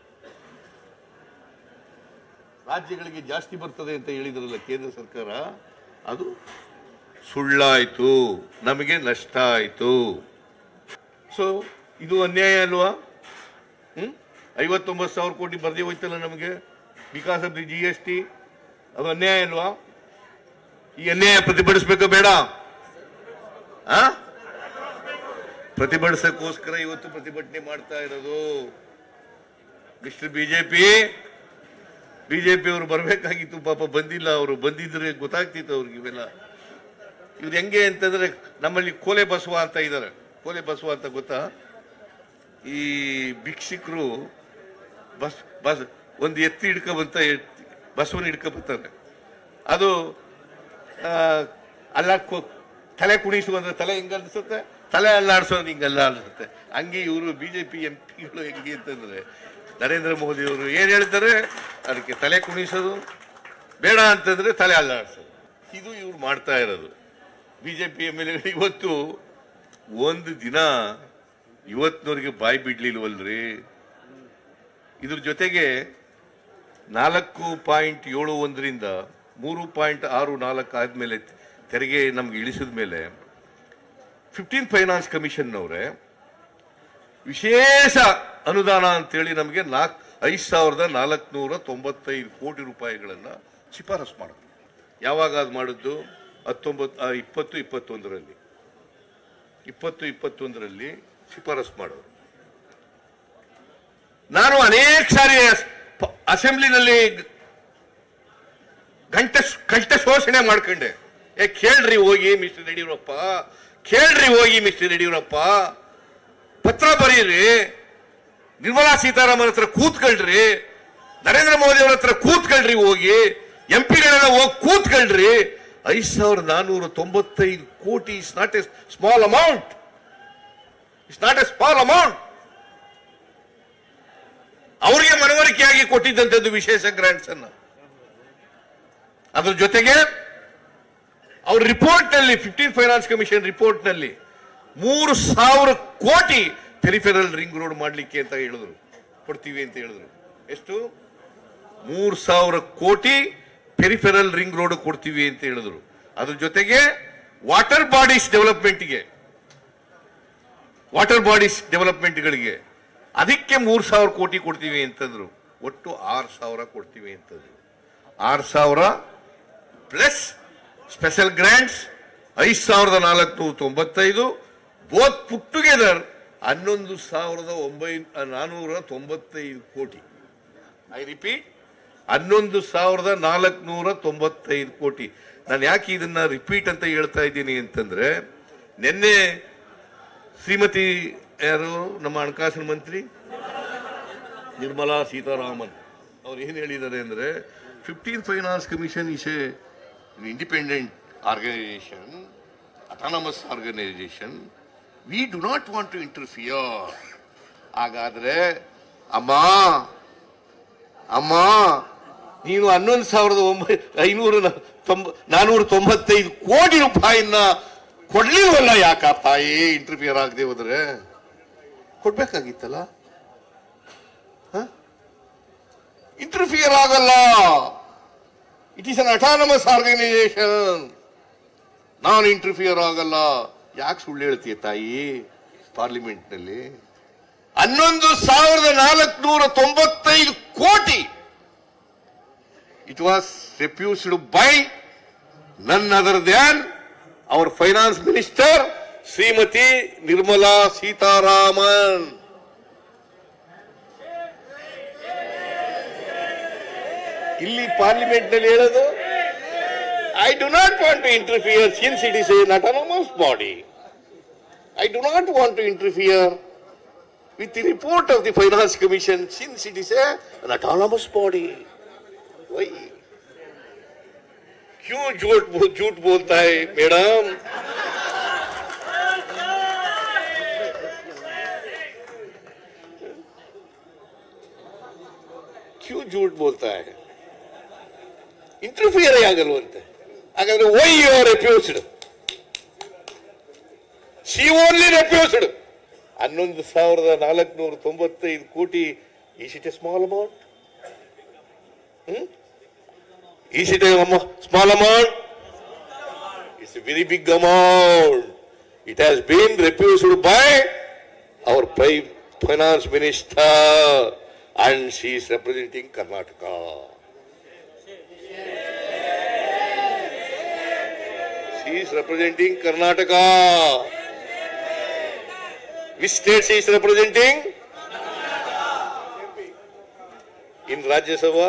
ರಾಜ್ಯಗಳಿಗೆ ಜಾಸ್ತಿ ಬರ್ತದೆ ಅಂತ ಹೇಳಿದ್ರಲ್ಲ ಕೇಂದ್ರ ಸರ್ಕಾರ ಅದು ಸುಳ್ಳಾಯಿತು ನಮಗೆ ನಷ್ಟ ಆಯಿತು ಸೊ ಇದು ಅನ್ಯಾಯ ಅಲ್ವಾ ಹ್ಮ್ ಐವತ್ತೊಂಬತ್ತು ಸಾವಿರ ಕೋಟಿ ಬರ್ದೇ ಹೋಯ್ತಲ್ಲ ನಮಗೆ because of the G S T ಅದು ಅನ್ಯಾಯ ಇಲ್ವಾ ಈ ಅನ್ಯಾಯ ಪ್ರತಿಭಟಿಸ್ಬೇಕು ಬೇಡ ಆ ಪ್ರತಿಭಟಿಸಕ್ಕೋಸ್ಕರ ಇವತ್ತು ಪ್ರತಿಭಟನೆ ಮಾಡ್ತಾ ಇರೋದು ಮಿಸ್ಟರ್ ಬಿಜೆಪಿ ಬಿಜೆಪಿ ಅವರು ಬರಬೇಕಾಗಿತ್ತು ಪಾಪ ಬಂದಿಲ್ಲ ಅವರು ಬಂದಿದ್ರೆ ಗೊತ್ತಾಗ್ತಿತ್ತು ಅವ್ರಿಗೆ ಇವೆಲ್ಲ ಇವ್ರು ಹೆಂಗೆ ಅಂತಂದ್ರೆ ನಮ್ಮಲ್ಲಿ ಕೋಲೆ ಬಸವ ಅಂತ ಇದ್ದಾರೆ ಕೋಲೆ ಬಸವ ಅಂತ ಗೊತ್ತಾ ಈ ಭಿಕ್ಷುಕರು ಬಸ್ ಬಸ್ ಒಂದು ಎತ್ತಿ ಹಿಡ್ಕೊಬಂತ ಬಸವನ ಹಿಡ್ಕೊಬರ್ತಾರೆ ಅದು ಆ, ಅಲ್ಲಾಡ್ಕೊ ತಲೆ ಕುಣಿಸುವಂದ್ರೆ ತಲೆ ಹಿಂಗ ಅನ್ಸುತ್ತೆ ತಲೆ ಅಲ್ಲಾಡ್ಸೋದು ಹಿಂಗೆಲ್ಲ ಅನ್ಸುತ್ತೆ ಹಂಗೆ ಇವರು ಬಿಜೆಪಿ ಎಂ ಪಿಗಳು ಹೆಂಗೆ ಅಂತಂದ್ರೆ ನರೇಂದ್ರ ಮೋದಿ ಅವರು ಏನ್ ಹೇಳ್ತಾರೆ ಅದಕ್ಕೆ ತಲೆ ಕುಣಿಸೋದು ಬೇಡ ಅಂತಂದ್ರೆ ತಲೆ ಅಲ್ಲಾಡ್ಸೋದು ಇದು ಇವ್ರು ಮಾಡ್ತಾ ಇರೋದು ಬಿಜೆಪಿ ಎಮ್ ಎಲ್ ಎ ಇವತ್ತು ಒಂದು ದಿನ ಇವತ್ತಿನವ್ರಿಗೆ ಬಾಯಿ ಬಿಡ್ಲಿಲ್ವಲ್ರಿ ಇದ್ರ ಜೊತೆಗೆ ನಾಲ್ಕು ಪಾಯಿಂಟ್ ಏಳು ಒಂದರಿಂದ ಮೂರು ಪಾಯಿಂಟ್ ಆರು ನಾಲ್ಕು ಆದ್ಮೇಲೆ ತೆರಿಗೆ ನಮ್ಗೆ ಇಳಿಸಿದ ಮೇಲೆ ಫಿಫ್ಟೀನ್ ಫೈನಾನ್ಸ್ ಕಮಿಷನ್ನವರೇ ವಿಶೇಷ ಅನುದಾನ ಅಂತೇಳಿ ನಮಗೆ ನಾಲ್ಕು ಐದು ಸಾವಿರದ ನಾಲ್ಕುನೂರ ತೊಂಬತ್ತೈದು ಕೋಟಿ ರೂಪಾಯಿಗಳನ್ನ ಶಿಫಾರಸು ಮಾಡೋದು ಯಾವಾಗ ಅದು ಮಾಡಿದ್ದು ಹತ್ತೊಂಬತ್ತು ಆ, ಇಪ್ಪತ್ತು ಇಪ್ಪತ್ತೊಂದರಲ್ಲಿ ಇಪ್ಪತ್ತು ಇಪ್ಪತ್ತೊಂದರಲ್ಲಿ ಶಿಫಾರಸು ಮಾಡೋರು ನಾನು ಅನೇಕ ಸಾರಿ ಪ- ಅಸೆಂಬ್ಲಿನಲ್ಲಿ ಗಂಟ ಕಂಠ ಶೋಷಣೆ ಮಾಡ್ಕೊಂಡೆ ಏ ಕೇಳ್ರಿ ಹೋಗಿ ಮಿಸ್ಟರ್ ಯಡಿಯೂರಪ್ಪ ಕೇಳ್ರಿ ಹೋಗಿ ಮಿಸ್ಟರ್ ಯಡಿಯೂರಪ್ಪ ಪತ್ರ ಬರೀರಿ ನಿರ್ಮಲಾ ಸೀತಾರಾಮನ್ ಹತ್ರ ಕೂತ್ಕೊಳ್ರಿ ನರೇಂದ್ರ ಮೋದಿ ಅವ್ರ ಹತ್ರ ಕೂತ್ಕೊಳ್ರಿ ಹೋಗಿ ಎಂ ಪಿಗಳೆಲ್ಲ ಹೋಗಿ ಕೂತ್ಕೊಳ್ರಿ ಐದ್ ಸಾವಿರದ ನಾನ್ನೂರ ತೊಂಬತ್ತೈದು crore is not a small amount it's not a small amount ಅವರಿಗೆ ಮನವರಿಕೆಯಾಗಿ ಕೊಟ್ಟಿದ್ದಂಥದ್ದು ವಿಶೇಷ ಗ್ರಾಂಟ್ಸ್ ಅನ್ನ ಅದ್ರ ಜೊತೆಗೆ ಅವ್ರ ರಿಪೋರ್ಟ್ ನಲ್ಲಿ ಫಿಫ್ಟೀನ್ ಫೈನಾನ್ಸ್ ಕಮಿಷನ್ ರಿಪೋರ್ಟ್ ನಲ್ಲಿ ಮೂರು ಸಾವಿರ ಕೋಟಿ ಪೆರಿಫೆರಲ್ ರಿಂಗ್ ರೋಡ್ ಮಾಡ್ಲಿಕ್ಕೆ ಅಂತ ಹೇಳಿದ್ರು ಕೊಡ್ತೀವಿ ಅಂತ ಹೇಳಿದ್ರು ಎಷ್ಟು ಮೂರು ಸಾವಿರ ಕೋಟಿ ಪೆರಿಫೆರಲ್ ರಿಂಗ್ ರೋಡ್ ಕೊಡ್ತೀವಿ ಅಂತ ಹೇಳಿದ್ರು ಅದ್ರ ಜೊತೆಗೆ ವಾಟರ್ ಬಾಡೀಸ್ ಡೆವಲಪ್ಮೆಂಟ್ಗೆ ವಾಟರ್ ಬಾಡೀಸ್ ಡೆವಲಪ್ಮೆಂಟ್ಗಳಿಗೆ ಅದಕ್ಕೆ ಮೂರು ಸಾವಿರ ಕೋಟಿ ಕೊಡ್ತೀವಿ ಅಂತಂದ್ರು ಒಟ್ಟು ಆರು ಸಾವಿರ ಕೊಡ್ತೀವಿ ಅಂತಂದ್ರು ಆರು ಸಾವಿರ ಪ್ಲಸ್ ಸ್ಪೆಷಲ್ ಗ್ರಾಂಟ್ಸ್ ಐದು ಸಾವಿರದ ನಾಲ್ಕುನೂರ ತೊಂಬತ್ತೈದು ಬೋತ್ ಪುಟ್ ಟುಗೆದರ್ ಹನ್ನೊಂದು ಸಾವಿರದ ಒಂಬೈ ನಾನೂರ ತೊಂಬತ್ತೈದು ಕೋಟಿ ಐ ರಿಪೀಟ್ ಹನ್ನೊಂದು ಸಾವಿರದ ನಾಲ್ಕುನೂರ ತೊಂಬತ್ತೈದು ಕೋಟಿ ನಾನು ಯಾಕೆ ಇದನ್ನ ರಿಪೀಟ್ ಅಂತ ಹೇಳ್ತಾ ಇದ್ದೀನಿ ಅಂತಂದ್ರೆ ನಿನ್ನೆ ಶ್ರೀಮತಿ ಯಾರು ನಮ್ಮ ಹಣಕಾಸಿನ ಮಂತ್ರಿ ನಿರ್ಮಲಾ ಸೀತಾರಾಮನ್ ಅವ್ರು ಏನು ಹೇಳಿದ್ದಾರೆ ಅಂದ್ರೆ fifteen finance commission is a independent organisation autonomous organisation we do not want to interfere ಹಾಗಾದ್ರೆ ಅಮ್ಮ ಅಮ್ಮ ನೀನು ಹನ್ನೊಂದು ಸಾವಿರದ ಒಂಬೈ ಐನೂರ ತೊಂಬ ನಾನೂರ ತೊಂಬತ್ತೈದು ಕೋಟಿ ರೂಪಾಯಿನ ಕೊಡ್ಲಿಲ್ವಲ್ಲ ಯಾಕ ತಾಯಿ ಇಂಟರ್ಫಿಯರ್ ಆಗದೆ ಹೋದ್ರೆ ಕೊಡ್ಬೇಕಾಗಿತ್ತಲ್ಲ ಇಂಟರ್ಫಿಯರ್ ಆಗಲ್ಲ it is an autonomous organisation ನಾನು ಇಂಟರ್ಫಿಯರ್ ಆಗಲ್ಲ ಯಾಕೆ ಸುಳ್ಳು ಹೇಳ್ತೀಯ ತಾಯಿ ಪಾರ್ಲಿಮೆಂಟ್ ನಲ್ಲಿ ಹನ್ನೊಂದು ಸಾವಿರದ ನಾಲ್ಕುನೂರ ತೊಂಬತ್ತೈದು crore it was refused by none other than our finance minister Shrimati Nirmala Sitharaman ಇಲ್ಲಿ ಪಾರ್ಲಿಮೆಂಟ್ ನಲ್ಲಿ ಹೇಳೋದು I do not want to interfere since it is an autonomous body I do not want to interfere with the report of the finance commission since it is a, an autonomous body why क्यों झूठ बो- झूठ बोलता है मैडम क्यों झूठ बोलता है ಇಂಟರ್ಫಿಯರ್ ಆಗಲ್ವಂತೆ ಹಾಗಾದ್ರೆ why you are refused she only refused ಹನ್ನೊಂದು ಸಾವಿರದ ನಾಲ್ಕುನೂರ ತೊಂಬತ್ತೈದು crore is it a small amount is it a small amount it's a very big amount it has been refused by our prime finance minister and she is representing Karnataka is representing Karnataka. Which states he is representing? In Rajya Sabha?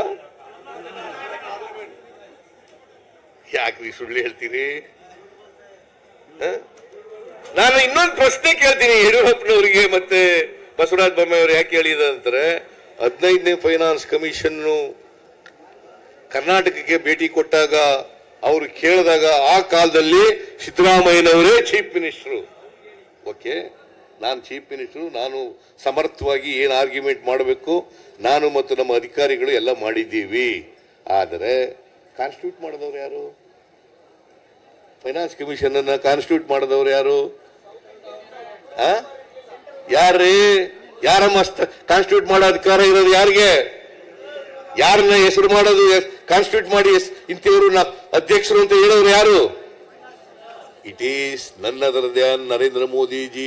ಯಾಕ್ರಿ ಸುಳ್ಳು ಹೇಳ್ತೀರಿ ಹ? ನಾನು ಇನ್ನೊಂದು ಪ್ರಶ್ನೆ ಕೇಳ್ತೀನಿ ಯಡಿಯೂರಪ್ಪನವರಿಗೆ ಮತ್ತೆ ಬಸವರಾಜ ಬೊಮ್ಮಾಯಿ ಅವರು ಯಾಕೆ ಹೇಳಿದ ಅಂತಾರೆ ಹದಿನೈದನೇ ಫೈನಾನ್ಸ್ ಕಮಿಷನ್ ಕರ್ನಾಟಕಕ್ಕೆ ಭೇಟಿ ಕೊಟ್ಟಾಗ ಅವರು ಕೇಳಿದಾಗ ಆ ಕಾಲದಲ್ಲಿ ಸಿದ್ದರಾಮಯ್ಯನವರೇ ಚೀಫ್ ಮಿನಿಸ್ಟ್ರು ಓಕೆ ನಾನು ಚೀಫ್ ಮಿನಿಸ್ಟ್ರು ನಾನು ಸಮರ್ಥವಾಗಿ ಏನು ಆರ್ಗ್ಯುಮೆಂಟ್ ಮಾಡಬೇಕು ನಾನು ಮತ್ತು ನಮ್ಮ ಅಧಿಕಾರಿಗಳು ಎಲ್ಲ ಮಾಡಿದ್ದೀವಿ ಆದರೆ ಕಾನ್ಸ್ಟಿಟ್ಯೂಟ್ ಮಾಡಿದವರು ಯಾರು ಫೈನಾನ್ಸ್ ಕಮಿಷನ್ ಅನ್ನ ಕಾನ್ಸ್ಟಿಟ್ಯೂಟ್ ಮಾಡಿದವರು ಯಾರು ಆ? ಯಾರ್ರೀ ಯಾರ ಮಸ್ತ್ ಕಾನ್ಸ್ಟಿಟ್ಯೂಟ್ ಮಾಡೋ ಅಧಿಕಾರ ಇರೋದು ಯಾರಿಗೆ ಯಾರನ್ನ ಹೆಸರು ಮಾಡೋದು ಕಾನ್ಸ್ಟಿಟ್ಯೂಟ್ ಮಾಡಿ ಎಸ್- ಇಂಥವ್ರು ನಾ ಅಧ್ಯಕ್ಷರು ಅಂತ ಹೇಳೋರು ಯಾರು ಇಟ್ ಈಸ್ ನನ್ನ ಧ್ಯಾನ್ ನರೇಂದ್ರ ಮೋದಿಜಿ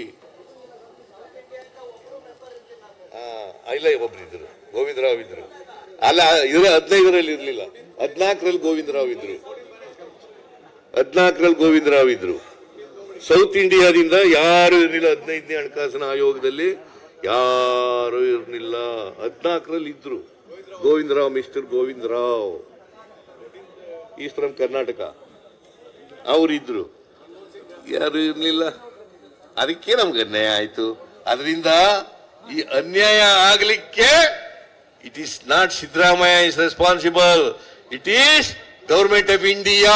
ಆ, ಇಲ್ಲ ಒಬ್ರಿದ್ರು ಗೋವಿಂದರಾವ್ ಇದ್ರು ಅಲ್ಲ ಇದ್ರ ಹದಿನೈದರಲ್ಲಿ ಇರ್ಲಿಲ್ಲ ಹದಿನಾಲ್ಕರಲ್ಲಿ ಗೋವಿಂದರಾವ್ ಇದ್ರು ಹದಿನಾಲ್ಕರಲ್ಲಿ ಗೋವಿಂದರಾವ್ ಇದ್ರು ಸೌತ್ ಇಂಡಿಯಾದಿಂದ ಯಾರು ಇರಲಿಲ್ಲ ಹದಿನೈದನೇ ಹಣಕಾಸಿನ ಆಯೋಗದಲ್ಲಿ ಯಾರು ಇರಲಿಲ್ಲ ಹದಿನಾಲ್ಕರಲ್ಲಿ ಇದ್ರು Govindarao mister Govindarao is from Karnataka ಅವರಿದ್ರು ಯಾರು ಇರಲಿಲ್ಲ ಅದಕ್ಕೆ ನಮ್ಗೆ ಅನ್ಯಾಯ ಆಯ್ತು ಅದರಿಂದ ಈ ಅನ್ಯಾಯ ಆಗ್ಲಿಕ್ಕೆ it is not Siddaramaiah is responsible it is government of India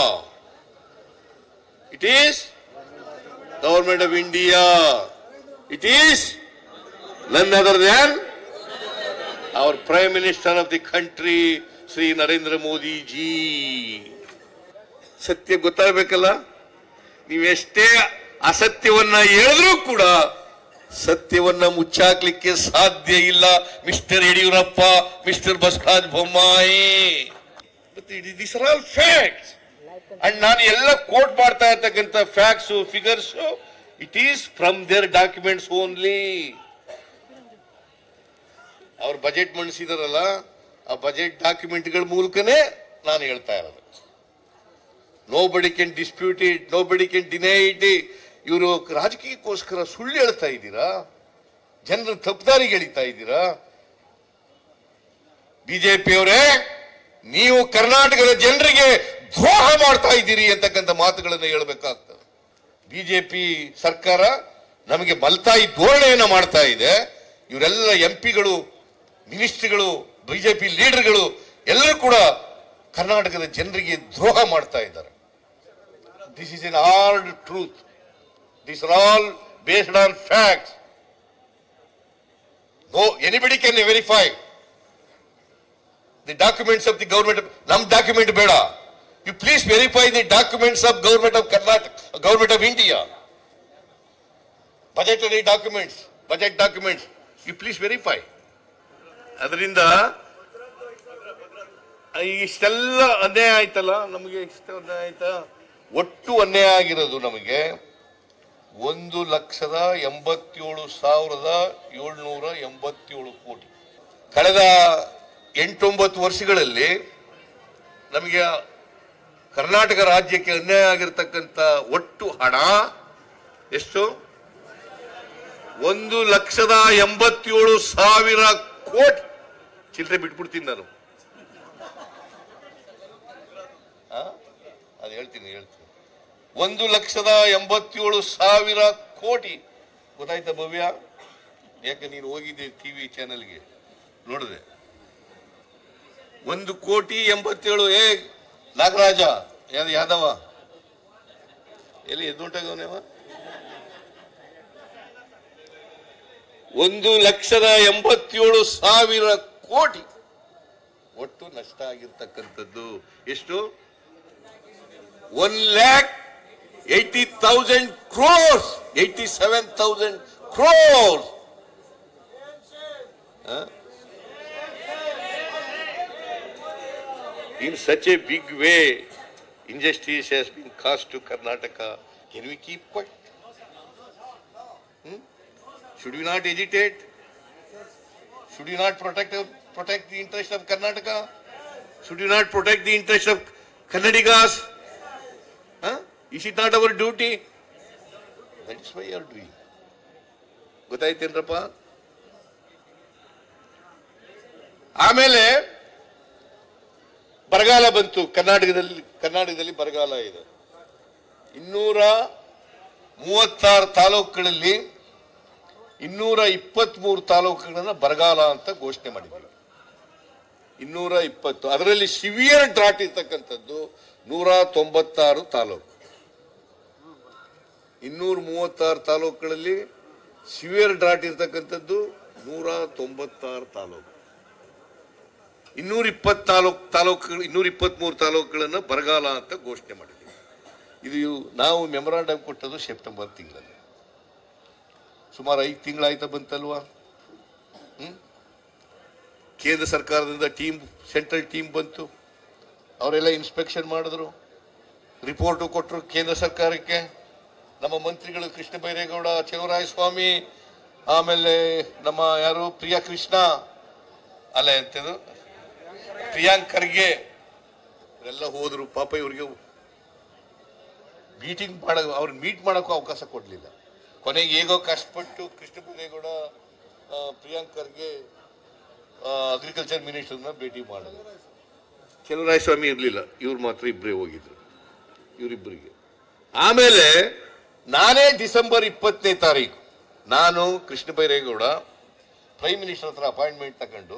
it is government of India it is none other than our prime minister of the country Shri Narendra Modi ji ಸತ್ಯ ಗೊತ್ತಾಗಬೇಕಲ್ಲ ನೀವೆಷ್ಟೇ ಅಸತ್ಯವನ್ನ ಹೇಳಿದ್ರೂ ಕೂಡ ಸತ್ಯವನ್ನ ಮುಚ್ಚಾಕ್ಲಿಕ್ಕೆ ಸಾಧ್ಯ ಇಲ್ಲ mister Yediyurappa mister Basavaraj Bommai this are all facts and ನಾನು ಎಲ್ಲ ಕೋಟ್ ಮಾಡ್ತಾ ಇರ್ತಕ್ಕಂಥ facts figures it is from their documents only ಅವ್ರ ಬಜೆಟ್ ಮಂಡಿಸಿದಾರಲ್ಲ ಆ ಬಜೆಟ್ ಡಾಕ್ಯುಮೆಂಟ್ಗಳ ಮೂಲಕನೇ ನಾನು ಹೇಳ್ತಾ ಇರೋದು nobody can dispute it nobody can deny it ಇವರು ರಾಜಕೀಯಕ್ಕೋಸ್ಕರ ಸುಳ್ಳು ಹೇಳ್ತಾ ಇದ್ದೀರಾ ಜನರ ತಪ್ಪದಾರಿಗೆ ಎಳಿತಾ ಇದ್ದೀರಾ ಬಿಜೆಪಿಯವರೇ ನೀವು ಕರ್ನಾಟಕದ ಜನರಿಗೆ ದ್ರೋಹ ಮಾಡ್ತಾ ಇದ್ದೀರಿ ಅಂತಕ್ಕಂಥ ಮಾತುಗಳನ್ನು ಹೇಳಬೇಕಾಗ್ತದೆ ಬಿಜೆಪಿ ಸರ್ಕಾರ ನಮಗೆ ಮಲ್ತಾಯಿ ಧೋರಣೆಯನ್ನ ಮಾಡ್ತಾ ಇದೆ ಇವರೆಲ್ಲ ಎಂ ಪಿಗಳು ಮಿನಿಸ್ಟ್ರಿಗಳು ಬಿಜೆಪಿ ಲೀಡರ್ಗಳು ಎಲ್ಲರೂ ಕೂಡ ಕರ್ನಾಟಕದ ಜನರಿಗೆ ದ್ರೋಹ ಮಾಡ್ತಾ ಇದ್ದಾರೆ this is in all truth this are all based on facts no anybody can verify the documents of the government ನಮ್ ಡಾಕ್ಯುಮೆಂಟ್ ಬೇಡ you please verify the documents of government of Karnataka government of India budgetary documents budget documents you please verify ಅದರಿಂದ ಇಷ್ಟೆಲ್ಲ ಅನ್ಯಾಯ ಆಯ್ತಲ್ಲ ನಮಗೆ ಇಷ್ಟ ಅನ್ಯಾಯ ಆಯ್ತಾ ಒಟ್ಟು ಅನ್ಯಾಯ ಆಗಿರೋದು ನಮಗೆ ಒಂದು ಲಕ್ಷದ ಎಂಬತ್ತೇಳು ಸಾವಿರದ ಏಳ್ನೂರ ಎಂಬತ್ತೇಳು ಕೋಟಿ ಕಳೆದ ಎಂಟೊಂಬತ್ತು ವರ್ಷಗಳಲ್ಲಿ ನಮಗೆ ಕರ್ನಾಟಕ ರಾಜ್ಯಕ್ಕೆ ಅನ್ಯಾಯ ಆಗಿರ್ತಕ್ಕಂಥ ಒಟ್ಟು ಹಣ ಎಷ್ಟು ಒಂದು ಲಕ್ಷದ ಎಂಬತ್ತೇಳು ಸಾವಿರ ಕೋಟಿ ಚಿಲ್ಲರೆ ಬಿಟ್ಬಿಡ್ತೀನಿ ನಾನು ಆ? ಅದು ಹೇಳ್ತೀನಿ ಹೇಳ್ತೀನಿ ಒಂದು ಲಕ್ಷದ ಎಂಬತ್ತೇಳು ಸಾವಿರ ಕೋಟಿ ಗೊತ್ತಾಯ್ತಾ ಭವ್ಯ ಯಾಕೆ ನೀನು ಹೋಗಿದ್ದೆ ಟಿವಿ ಚಾನೆಲ್ಗೆ ನೋಡಿದೆ ಒಂದು ಕೋಟಿ ಎಂಬತ್ತೇಳು ಏ ನಾಗರಾಜ ಯಾವ್ದು ಯಾದವ ಎಲ್ಲಿ ಎದ್ದುಂಟಾಗವನೇವ ಒಂದು ಲಕ್ಷದ ಎಂಬತ್ತೇಳು ಸಾವಿರ ಕೋಟಿ ಒಟ್ಟು ನಷ್ಟ ಆಗಿರ್ತಕ್ಕಂಥದ್ದು ಎಷ್ಟು one lakh eighty thousand crores eighty seven thousand crores in such a big way, injustice has been caused to Karnataka. Can we keep quiet? Hmm? Should we not agitate? Should we not protect protect the interest of Karnataka? Should we not protect the interest of Kannadigas? Is it not our duty that is why are doing ಗೊತ್ತಾಯ್ತೇನ್ರಪ್ಪ ಆಮೇಲೆ ಬರಗಾಲ ಬಂತು ಕರ್ನಾಟಕದಲ್ಲಿ ಕರ್ನಾಟಕದಲ್ಲಿ ಬರಗಾಲ ಇದೆ ಇನ್ನೂರ ಮೂವತ್ತಾರು ತಾಲೂಕುಗಳಲ್ಲಿ ಇನ್ನೂರ ಇಪ್ಪತ್ಮೂರು ತಾಲೂಕುಗಳನ್ನ ಬರಗಾಲ ಅಂತ ಘೋಷಣೆ ಮಾಡಿದ್ದೀವಿ ಇನ್ನೂರ ಇಪ್ಪತ್ತು ಅದರಲ್ಲಿ ಸಿವಿಯರ್ ಡ್ರಾಟ್ ಇರ್ತಕ್ಕಂಥದ್ದು ನೂರ ತೊಂಬತ್ತಾರು ತಾಲೂಕು ಇನ್ನೂರ ಮೂವತ್ತಾರು ತಾಲೂಕುಗಳಲ್ಲಿ ಸಿವಿಯರ್ ಡ್ರಾಟ್ ಇರ್ತಕ್ಕಂಥದ್ದು ನೂರ ತೊಂಬತ್ತಾರು ತಾಲೂಕು ಇನ್ನೂರ ಇಪ್ಪತ್ತು ತಾಲೂಕು ತಾಲೂಕುಗಳು ಇನ್ನೂರ ಇಪ್ಪತ್ಮೂರು ತಾಲೂಕುಗಳನ್ನು ಬರಗಾಲ ಅಂತ ಘೋಷಣೆ ಮಾಡಿದ್ದೀವಿ ಇದು ನಾವು ಮೆಮೊರಾಂಡಮ್ ಕೊಟ್ಟದ್ದು ಸೆಪ್ಟೆಂಬರ್ ತಿಂಗಳಲ್ಲಿ ಸುಮಾರು ಐದು ತಿಂಗಳಾಯ್ತಾ ಬಂತಲ್ವಾ ಹ್ಮ್ ಕೇಂದ್ರ ಸರ್ಕಾರದಿಂದ ಟೀಮ್ ಸೆಂಟ್ರಲ್ ಟೀಮ್ ಬಂತು ಅವರೆಲ್ಲ ಇನ್ಸ್ಪೆಕ್ಷನ್ ಮಾಡಿದ್ರು ರಿಪೋರ್ಟು ಕೊಟ್ಟರು ಕೇಂದ್ರ ಸರ್ಕಾರಕ್ಕೆ ನಮ್ಮ ಮಂತ್ರಿಗಳು ಕೃಷ್ಣ ಬೈರೇಗೌಡ ಚೆಲುವರಾಯ ಸ್ವಾಮಿ ಆಮೇಲೆ ನಮ್ಮ ಯಾರು ಪ್ರಿಯಾ ಕೃಷ್ಣ ಅಲ್ಲ ಎಂತದು ಪ್ರಿಯಾಂಕ್ ಖರ್ಗೆ ಎಲ್ಲ ಹೋದ್ರು ಪಾಪ ಇವ್ರಿಗೆ ಮೀಟಿಂಗ್ ಮಾಡ ಅವ್ರನ್ನ ಮೀಟ್ ಮಾಡೋಕ್ಕೂ ಅವಕಾಶ ಕೊಡಲಿಲ್ಲ ಕೊನೆಗೆ ಹೇಗೋ ಕಷ್ಟಪಟ್ಟು ಕೃಷ್ಣ ಬೈರೇಗೌಡ ಆ, ಪ್ರಿಯಾಂಕ್ ಖರ್ಗೆ ಅಗ್ರಿಕಲ್ಚರ್ ಮಿನಿಸ್ಟರ್ನ ಭೇಟಿ ಮಾಡಿದ್ರು ಚೆಲುವರಾಯ ಸ್ವಾಮಿ ಇರಲಿಲ್ಲ ಇವ್ರು ಮಾತ್ರ ಇಬ್ಬರೇ ಹೋಗಿದ್ರು ಇವರಿಬ್ಬರಿಗೆ ಆಮೇಲೆ ನಾನೇ ಡಿಸೆಂಬರ್ ಇಪ್ಪತ್ತನೇ ತಾರೀಕು ನಾನು ಕೃಷ್ಣ ಬೈರೇಗೌಡ ಪ್ರೈಮ್ ಮಿನಿಸ್ಟರ್ ಹತ್ರ ಅಪಾಯಿಂಟ್ಮೆಂಟ್ ತಗೊಂಡು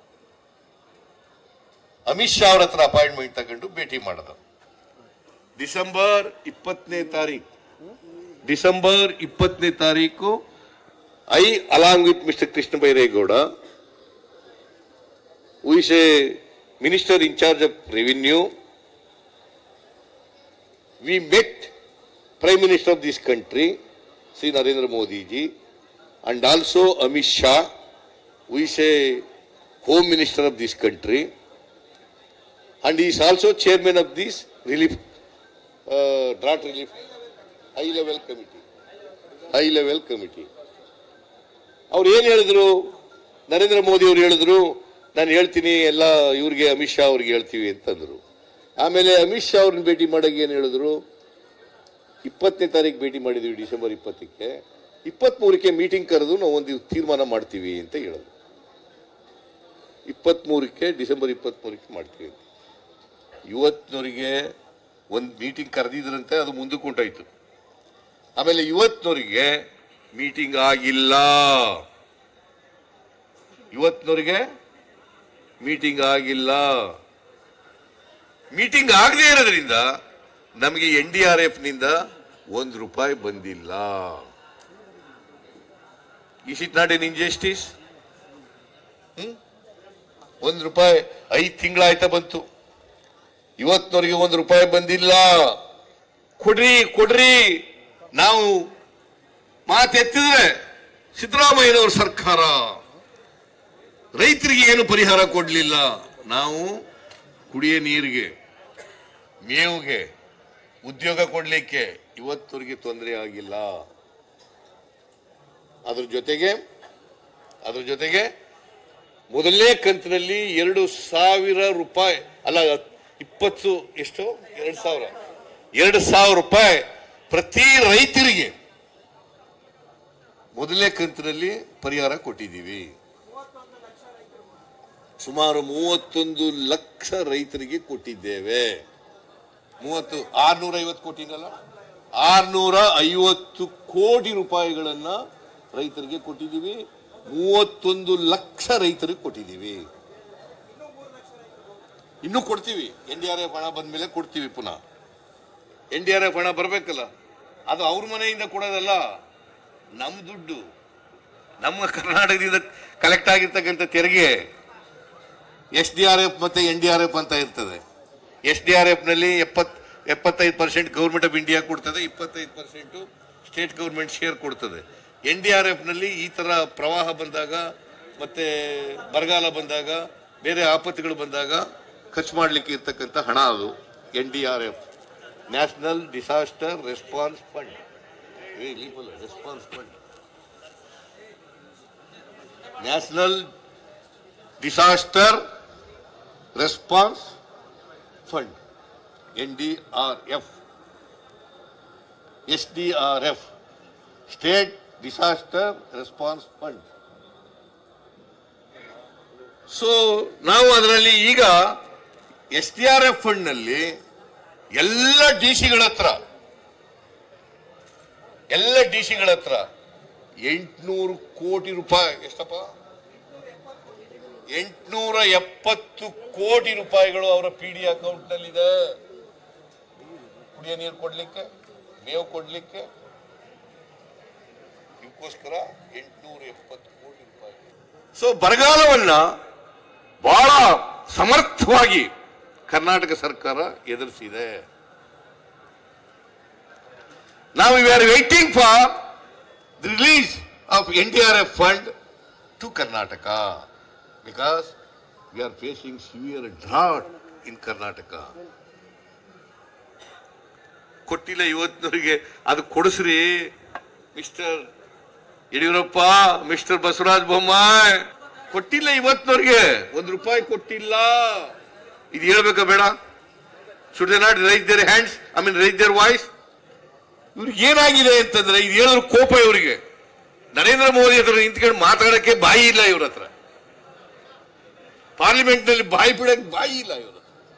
ಅಮಿತ್ ಶಾ ಅವ್ರ ಹತ್ರ ಅಪಾಯಿಂಟ್ಮೆಂಟ್ ತಗೊಂಡು ಭೇಟಿ ಮಾಡಿದ ಡಿಸೆಂಬರ್ ಇಪ್ಪತ್ತನೇ ತಾರೀಕು ಡಿಸೆಂಬರ್ ಇಪ್ಪತ್ತನೇ ತಾರೀಕು I along with mister Krishna Byregowda who is a minister in charge of revenue. We met Prime Minister of this country, Sri Narendra Modi ji, and also Amit Shah, who is a Home Minister of this country, and he is also chairman of this relief, uh, drought relief, high level committee, high level committee. ಅವ್ರು ಏನು ಹೇಳಿದ್ರು ನರೇಂದ್ರ ಮೋದಿ ಅವರು ಹೇಳಿದ್ರು ನಾನು ಹೇಳ್ತೀನಿ ಎಲ್ಲ ಇವ್ರಿಗೆ ಅಮಿತ್ ಶಾ ಅವ್ರಿಗೆ ಹೇಳ್ತೀವಿ ಅಂತಂದ್ರು ಆಮೇಲೆ ಅಮಿತ್ ಶಾ ಅವ್ರನ್ನ ಭೇಟಿ ಮಾಡಕ್ಕೆ ಏನು ಹೇಳಿದ್ರು ಇಪ್ಪತ್ತನೇ ತಾರೀಕು ಭೇಟಿ ಮಾಡಿದ್ವಿ ಡಿಸೆಂಬರ್ ಇಪ್ಪತ್ತಕ್ಕೆ ಇಪ್ಪತ್ತ್ಮೂರಕ್ಕೆ ಮೀಟಿಂಗ್ ಕರೆದು ನಾವು ಒಂದು ತೀರ್ಮಾನ ಮಾಡ್ತೀವಿ ಅಂತ ಹೇಳಿದ್ರು ಇಪ್ಪತ್ತ್ಮೂರಕ್ಕೆ ಡಿಸೆಂಬರ್ ಇಪ್ಪತ್ತ್ಮೂರಕ್ಕೆ ಮಾಡ್ತೀವಿ ಅಂತ ಇವತ್ತಿನವರಿಗೆ ಒಂದು ಮೀಟಿಂಗ್ ಕರೆದಿದ್ರಂತೆ ಅದು ಮುಂದಕ್ಕೆ ಉಂಟಾಯ್ತು ಆಮೇಲೆ ಇವತ್ತಿನವರಿಗೆ ಮೀಟಿಂಗ್ ಆಗಿಲ್ಲ ಇವತ್ತಿನವರಿಗೆ ಮೀಟಿಂಗ್ ಆಗಿಲ್ಲ ಮೀಟಿಂಗ್ ಆಗದೆ ಇರೋದ್ರಿಂದ ನಮಗೆ ಎನ್ ಡಿ ಆರ್ ಎಫ್ ನಿಂದ ಒಂದು ರೂಪಾಯಿ ಬಂದಿಲ್ಲ is it not an injustice ಒಂದು ರೂಪಾಯಿ ಐದು ತಿಂಗಳಾಯ್ತಾ ಬಂತು ಇವತ್ತಿನವರೆಗೆ ಒಂದು ರೂಪಾಯಿ ಬಂದಿಲ್ಲ ಕೊಡ್ರಿ ಕೊಡ್ರಿ ನಾವು ಮಾತೆತ್ತಿದ್ರೆ ಸಿದ್ದರಾಮಯ್ಯನವ್ರ ಸರ್ಕಾರ ರೈತರಿಗೆ ಏನು ಪರಿಹಾರ ಕೊಡಲಿಲ್ಲ ನಾವು ಕುಡಿಯ ನೀರಿಗೆ ಮೇವಿಗೆ ಉದ್ಯೋಗ ಕೊಡಲಿಕ್ಕೆ ಇವತ್ತವರೆಗೆ ತೊಂದರೆ ಆಗಿಲ್ಲ ಅದ್ರ ಜೊತೆಗೆ ಅದ್ರ ಜೊತೆಗೆ ಮೊದಲನೇ ಕಂತಿನಲ್ಲಿ ಎರಡು ಸಾವಿರ ರೂಪಾಯಿ ಅಲ್ಲ ಇಪ್ಪತ್ತು ಎಷ್ಟು ಎರಡು ಸಾವಿರ ಎರಡು ಸಾವಿರ ರೂಪಾಯಿ ಪ್ರತಿ ರೈತರಿಗೆ ಮೊದಲನೇ ಕಂತಿನಲ್ಲಿ ಪರಿಹಾರ ಕೊಟ್ಟಿದ್ದೀವಿ ಸುಮಾರು ಮೂವತ್ತೊಂದು ಲಕ್ಷ ರೈತರಿಗೆ ಕೊಟ್ಟಿದ್ದೇವೆ ಮೂವತ್ತು ಆರ್ನೂರ ಐವತ್ತು ಕೋಟಿನಲ್ಲ ಆರ್ನೂರ ಐವತ್ತು ಕೋಟಿ ರೂಪಾಯಿಗಳನ್ನ ರೈತರಿಗೆ ಕೊಟ್ಟಿದ್ದೀವಿ ಮೂವತ್ತೊಂದು ಲಕ್ಷ ರೈತರಿಗೆ ಕೊಟ್ಟಿದ್ದೀವಿ ಇನ್ನೂ ಕೊಡ್ತೀವಿ ಎನ್ ಡಿ ಆರ್ ಎಫ್ ಹಣ ಬಂದ್ಮೇಲೆ ಕೊಡ್ತೀವಿ ಪುನಃ ಎನ್ ಡಿ ಆರ್ ಎಫ್ ಹಣ ಬರಬೇಕಲ್ಲ ಅದು ಅವ್ರ ಮನೆಯಿಂದ ಕೊಡೋದಲ್ಲ ನಮ್ಮ ದುಡ್ಡು ನಮ್ಮ ಕರ್ನಾಟಕದಿಂದ ಕಲೆಕ್ಟ್ ಆಗಿರ್ತಕ್ಕಂಥ ತೆರಿಗೆ ಎಸ್ ಡಿ ಆರ್ ಎಫ್ ಮತ್ತೆ ಎನ್ ಡಿ ಆರ್ ಎಫ್ ಅಂತ ಇರ್ತದೆ ಎಸ್ ಡಿ ಆರ್ ಎಫ್ ನಲ್ಲಿ ಎಪ್ಪತ್ ಎಪ್ಪತ್ತೈದು ಪರ್ಸೆಂಟ್ ಗೌರ್ಮೆಂಟ್ ಆಫ್ ಇಂಡಿಯಾ ಕೊಡ್ತದೆ ಇಪ್ಪತ್ತೈದು ಪರ್ಸೆಂಟ್ ಸ್ಟೇಟ್ ಗೌರ್ಮೆಂಟ್ ಶೇರ್ ಕೊಡ್ತದೆ ಎನ್ ಡಿ ಆರ್ ಎಫ್ ನಲ್ಲಿ ಈ ತರ ಪ್ರವಾಹ ಬಂದಾಗ ಮತ್ತೆ ಬರಗಾಲ ಬಂದಾಗ ಬೇರೆ ಆಪತ್ತುಗಳು ಬಂದಾಗ ಖರ್ಚು ಮಾಡಲಿಕ್ಕೆ ಇರ್ತಕ್ಕಂಥ ಹಣ ಅದು N D R F national disaster response fund response fund national disaster response fund N D R F S D R F state disaster response fund so ನಾವು ಅದರಲ್ಲಿ ಈಗ S D R F fund ನಲ್ಲಿ ಎಲ್ಲ ಡಿ ಸಿಗಳ ಹತ್ರ ಎಲ್ಲ ಡಿ ಸಿಗಳ ಹತ್ರ ಎಂಟುನೂರು ಕೋಟಿ ರೂಪಾಯಿ ಎಷ್ಟಪ್ಪ ಎಂಟುನೂರ ಎಪ್ಪತ್ತು ಕೋಟಿ ರೂಪಾಯಿಗಳು ಅವರ ಪಿ ಡಿ ಅಕೌಂಟ್ ನಲ್ಲಿದೆ ಕುಡಿಯೋ ನೀರು ಕೊಡ್ಲಿಕ್ಕೆ ಮೇವು ಕೊಡ್ಲಿಕ್ಕೆ ಇದಕ್ಕೋಸ್ಕರ ಎಂಟುನೂರ ಎಪ್ಪತ್ತು ಕೋಟಿ ರೂಪಾಯಿ ಸೊ ಬರಗಾಲವನ್ನ ಬಹಳ ಸಮರ್ಥವಾಗಿ ಕರ್ನಾಟಕ ಸರ್ಕಾರ ಎದುರಿಸಿದೆ ನಾವು we are waiting for the release of N D R F fund to Karnataka because we are facing severe drought in Karnataka ಕೊಟ್ಟಿಲ್ಲ ಇವತ್ತಿನವರಿಗೆ ಅದು ಕೊಡಿಸ್ರಿ ಮಿಸ್ಟರ್ ಯಡಿಯೂರಪ್ಪ ಮಿಸ್ಟರ್ ಬಸವರಾಜ ಬೊಮ್ಮಾಯಿ ಕೊಟ್ಟಿಲ್ಲ ಇವತ್ತಿನವ್ರಿಗೆ ಒಂದು ರೂಪಾಯಿ ಕೊಟ್ಟಿಲ್ಲ ಇದು ಹೇಳ್ಬೇಕಾ ಬೇಡ should they not raise their hands I mean raise their voice ಇವ್ರಿಗೆ ಏನಾಗಿದೆ ಅಂತಂದ್ರೆ ಇದು ಹೇಳಿದ್ರು ಕೋಪ ಇವರಿಗೆ ನರೇಂದ್ರ ಮೋದಿ ಹತ್ರ ನಿಂತ್ಕೊಂಡು ಮಾತಾಡಕ್ಕೆ ಬಾಯಿ ಇಲ್ಲ ಇವ್ರ ಹತ್ರ ಪಾರ್ಲಿಮೆಂಟ್ ನಲ್ಲಿ ಬಾಯಿ ಬಿಡಕ್ಕೆ ಬಾಯಿ ಇಲ್ಲ ಇವ್ರ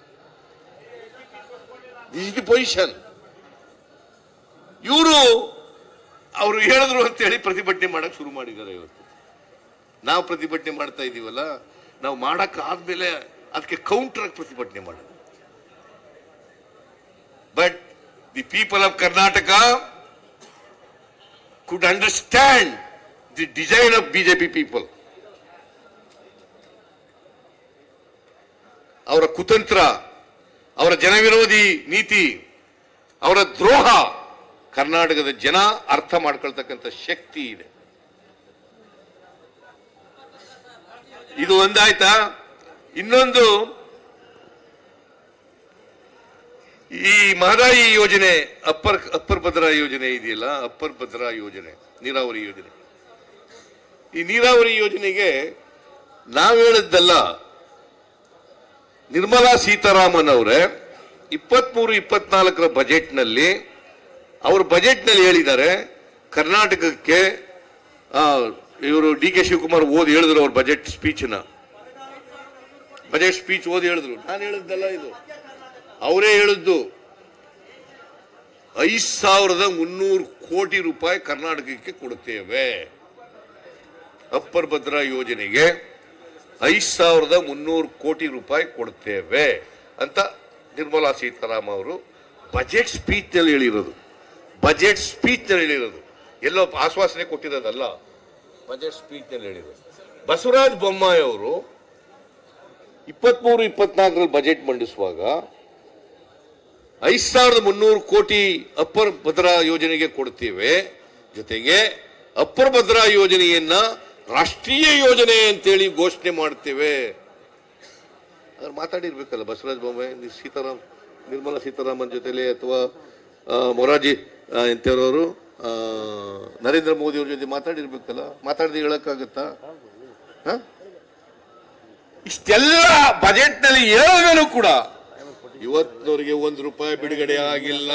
ದಿಸ್ ಇಸ್ ದಿ ಪೊಸಿಷನ್ ಇವರು ಅವರು ಹೇಳಿದ್ರು ಅಂತ ಹೇಳಿ ಪ್ರತಿಭಟನೆ ಮಾಡಕ್ ಶುರು ಮಾಡಿದ್ದಾರೆ ಇವತ್ತು ನಾವು ಪ್ರತಿಭಟನೆ ಮಾಡ್ತಾ ಇದೀವಲ್ಲ ನಾವು ಮಾಡಕ್ ಆದ್ಮೇಲೆ ಅದಕ್ಕೆ ಕೌಂಟರ್ ಆಗಿ ಪ್ರತಿಭಟನೆ ಮಾಡೋದು but the people of Karnataka could understand the design of BJP people ಅವರ ಕುತಂತ್ರ ಅವರ ಜನವಿರೋಧಿ ನೀತಿ ಅವರ ದ್ರೋಹ ಕರ್ನಾಟಕದ ಜನ ಅರ್ಥ ಮಾಡ್ಕೊಳ್ತಕ್ಕಂಥ ಶಕ್ತಿ ಇದೆ ಇದು ಒಂದಾಯ್ತಾ ಇನ್ನೊಂದು ಈ ಮಹದಾಯಿ ಯೋಜನೆ ಅಪ್ಪರ್ ಅಪ್ಪರ್ ಭದ್ರಾ ಯೋಜನೆ ಇದೆಯಲ್ಲ ಅಪ್ಪರ್ ಭದ್ರಾ ಯೋಜನೆ ನೀರಾವರಿ ಯೋಜನೆ ಈ ನೀರಾವರಿ ಯೋಜನೆಗೆ ನಾವು ಹೇಳಿದ್ದಲ್ಲ ನಿರ್ಮಲಾ ಸೀತಾರಾಮನ್ ಅವರೇ ಇಪ್ಪತ್ಮೂರು ಇಪ್ಪತ್ನಾಲ್ಕರ ಬಜೆಟ್ನಲ್ಲಿ ಅವ್ರ ಬಜೆಟ್ನಲ್ಲಿ ಹೇಳಿದ್ದಾರೆ ಕರ್ನಾಟಕಕ್ಕೆ ಇವರು ಡಿ ಕೆ ಶಿವಕುಮಾರ್ ಓದಿ ಹೇಳಿದ್ರು ಅವ್ರ ಬಜೆಟ್ ಸ್ಪೀಚ್ನ ಬಜೆಟ್ ಸ್ಪೀಚ್ ಓದಿ ಹೇಳಿದ್ರು ನಾನು ಹೇಳಿದ್ದಲ್ಲ ಇದು ಅವರೇ ಹೇಳಿದ್ದು ಐದು ಸಾವಿರದ ಮುನ್ನೂರು ಕೋಟಿ ರೂಪಾಯಿ ಕರ್ನಾಟಕಕ್ಕೆ ಕೊಡುತ್ತೇವೆ ಅಪ್ಪರ್ ಭದ್ರಾ ಯೋಜನೆಗೆ ಐದು ಸಾವಿರದ ಮುನ್ನೂರು ಕೋಟಿ ರೂಪಾಯಿ ಕೊಡ್ತೇವೆ ಅಂತ ನಿರ್ಮಲಾ ಸೀತಾರಾಮನ್ ಅವರು ಬಜೆಟ್ ಸ್ಪೀಚ್ ನಲ್ಲಿ ಹೇಳಿರೋದು ಬಜೆಟ್ ಸ್ಪೀಚ್ ನಲ್ಲಿ ಹೇಳಿರೋದು ಎಲ್ಲೋ ಆಶ್ವಾಸನೆ ಕೊಟ್ಟಿರೋದಲ್ಲ ಬಜೆಟ್ ಸ್ಪೀಚ್ ನಲ್ಲಿ ಹೇಳಿರೋದು ಬಸವರಾಜ ಬೊಮ್ಮಾಯಿ ಅವರು ಇಪ್ಪತ್ಮೂರು ಇಪ್ಪತ್ನಾಲ್ಕರಲ್ಲಿ ಬಜೆಟ್ ಮಂಡಿಸುವಾಗ ಐದು ಸಾವಿರದ ಮುನ್ನೂರು ಕೋಟಿ ಅಪ್ಪರ್ ಭದ್ರಾ ಯೋಜನೆಗೆ ಕೊಡ್ತೇವೆ ಜೊತೆಗೆ ಅಪ್ಪರ್ ಭದ್ರಾ ಯೋಜನೆಯನ್ನ ರಾಷ್ಟ್ರೀಯ ಯೋಜನೆ ಅಂತೇಳಿ ಘೋಷಣೆ ಮಾಡ್ತೇವೆ ಅದ್ರ ಮಾತಾಡಿರ್ಬೇಕಲ್ಲ ಬಸವರಾಜ ಬೊಮ್ಮಾಯಿ ನಿ- ಸೀತಾರಾಮ್ ನಿರ್ಮಲಾ ಸೀತಾರಾಮನ್ ಜೊತೆಲಿ ಅಥವಾ ಆ, ಮೊರಾರ್ಜಿ ಆ, ಎಂತವ್ರವರು ಆ, ನರೇಂದ್ರ ಮೋದಿ ಅವ್ರ ಜೊತೆ ಮಾತಾಡಿರ್ಬೇಕಲ್ಲ ಮಾತಾಡದೆ ಹೇಳಕ್ಕಾಗತ್ತಾ ಹ? ಇಷ್ಟೆಲ್ಲ ಬಜೆಟ್ ನಲ್ಲಿ ಹೇಳಿದ್ರು ಕೂಡ ಇವತ್ತಿನವರಿಗೆ ಒಂದು ರೂಪಾಯಿ ಬಿಡುಗಡೆ ಆಗಿಲ್ಲ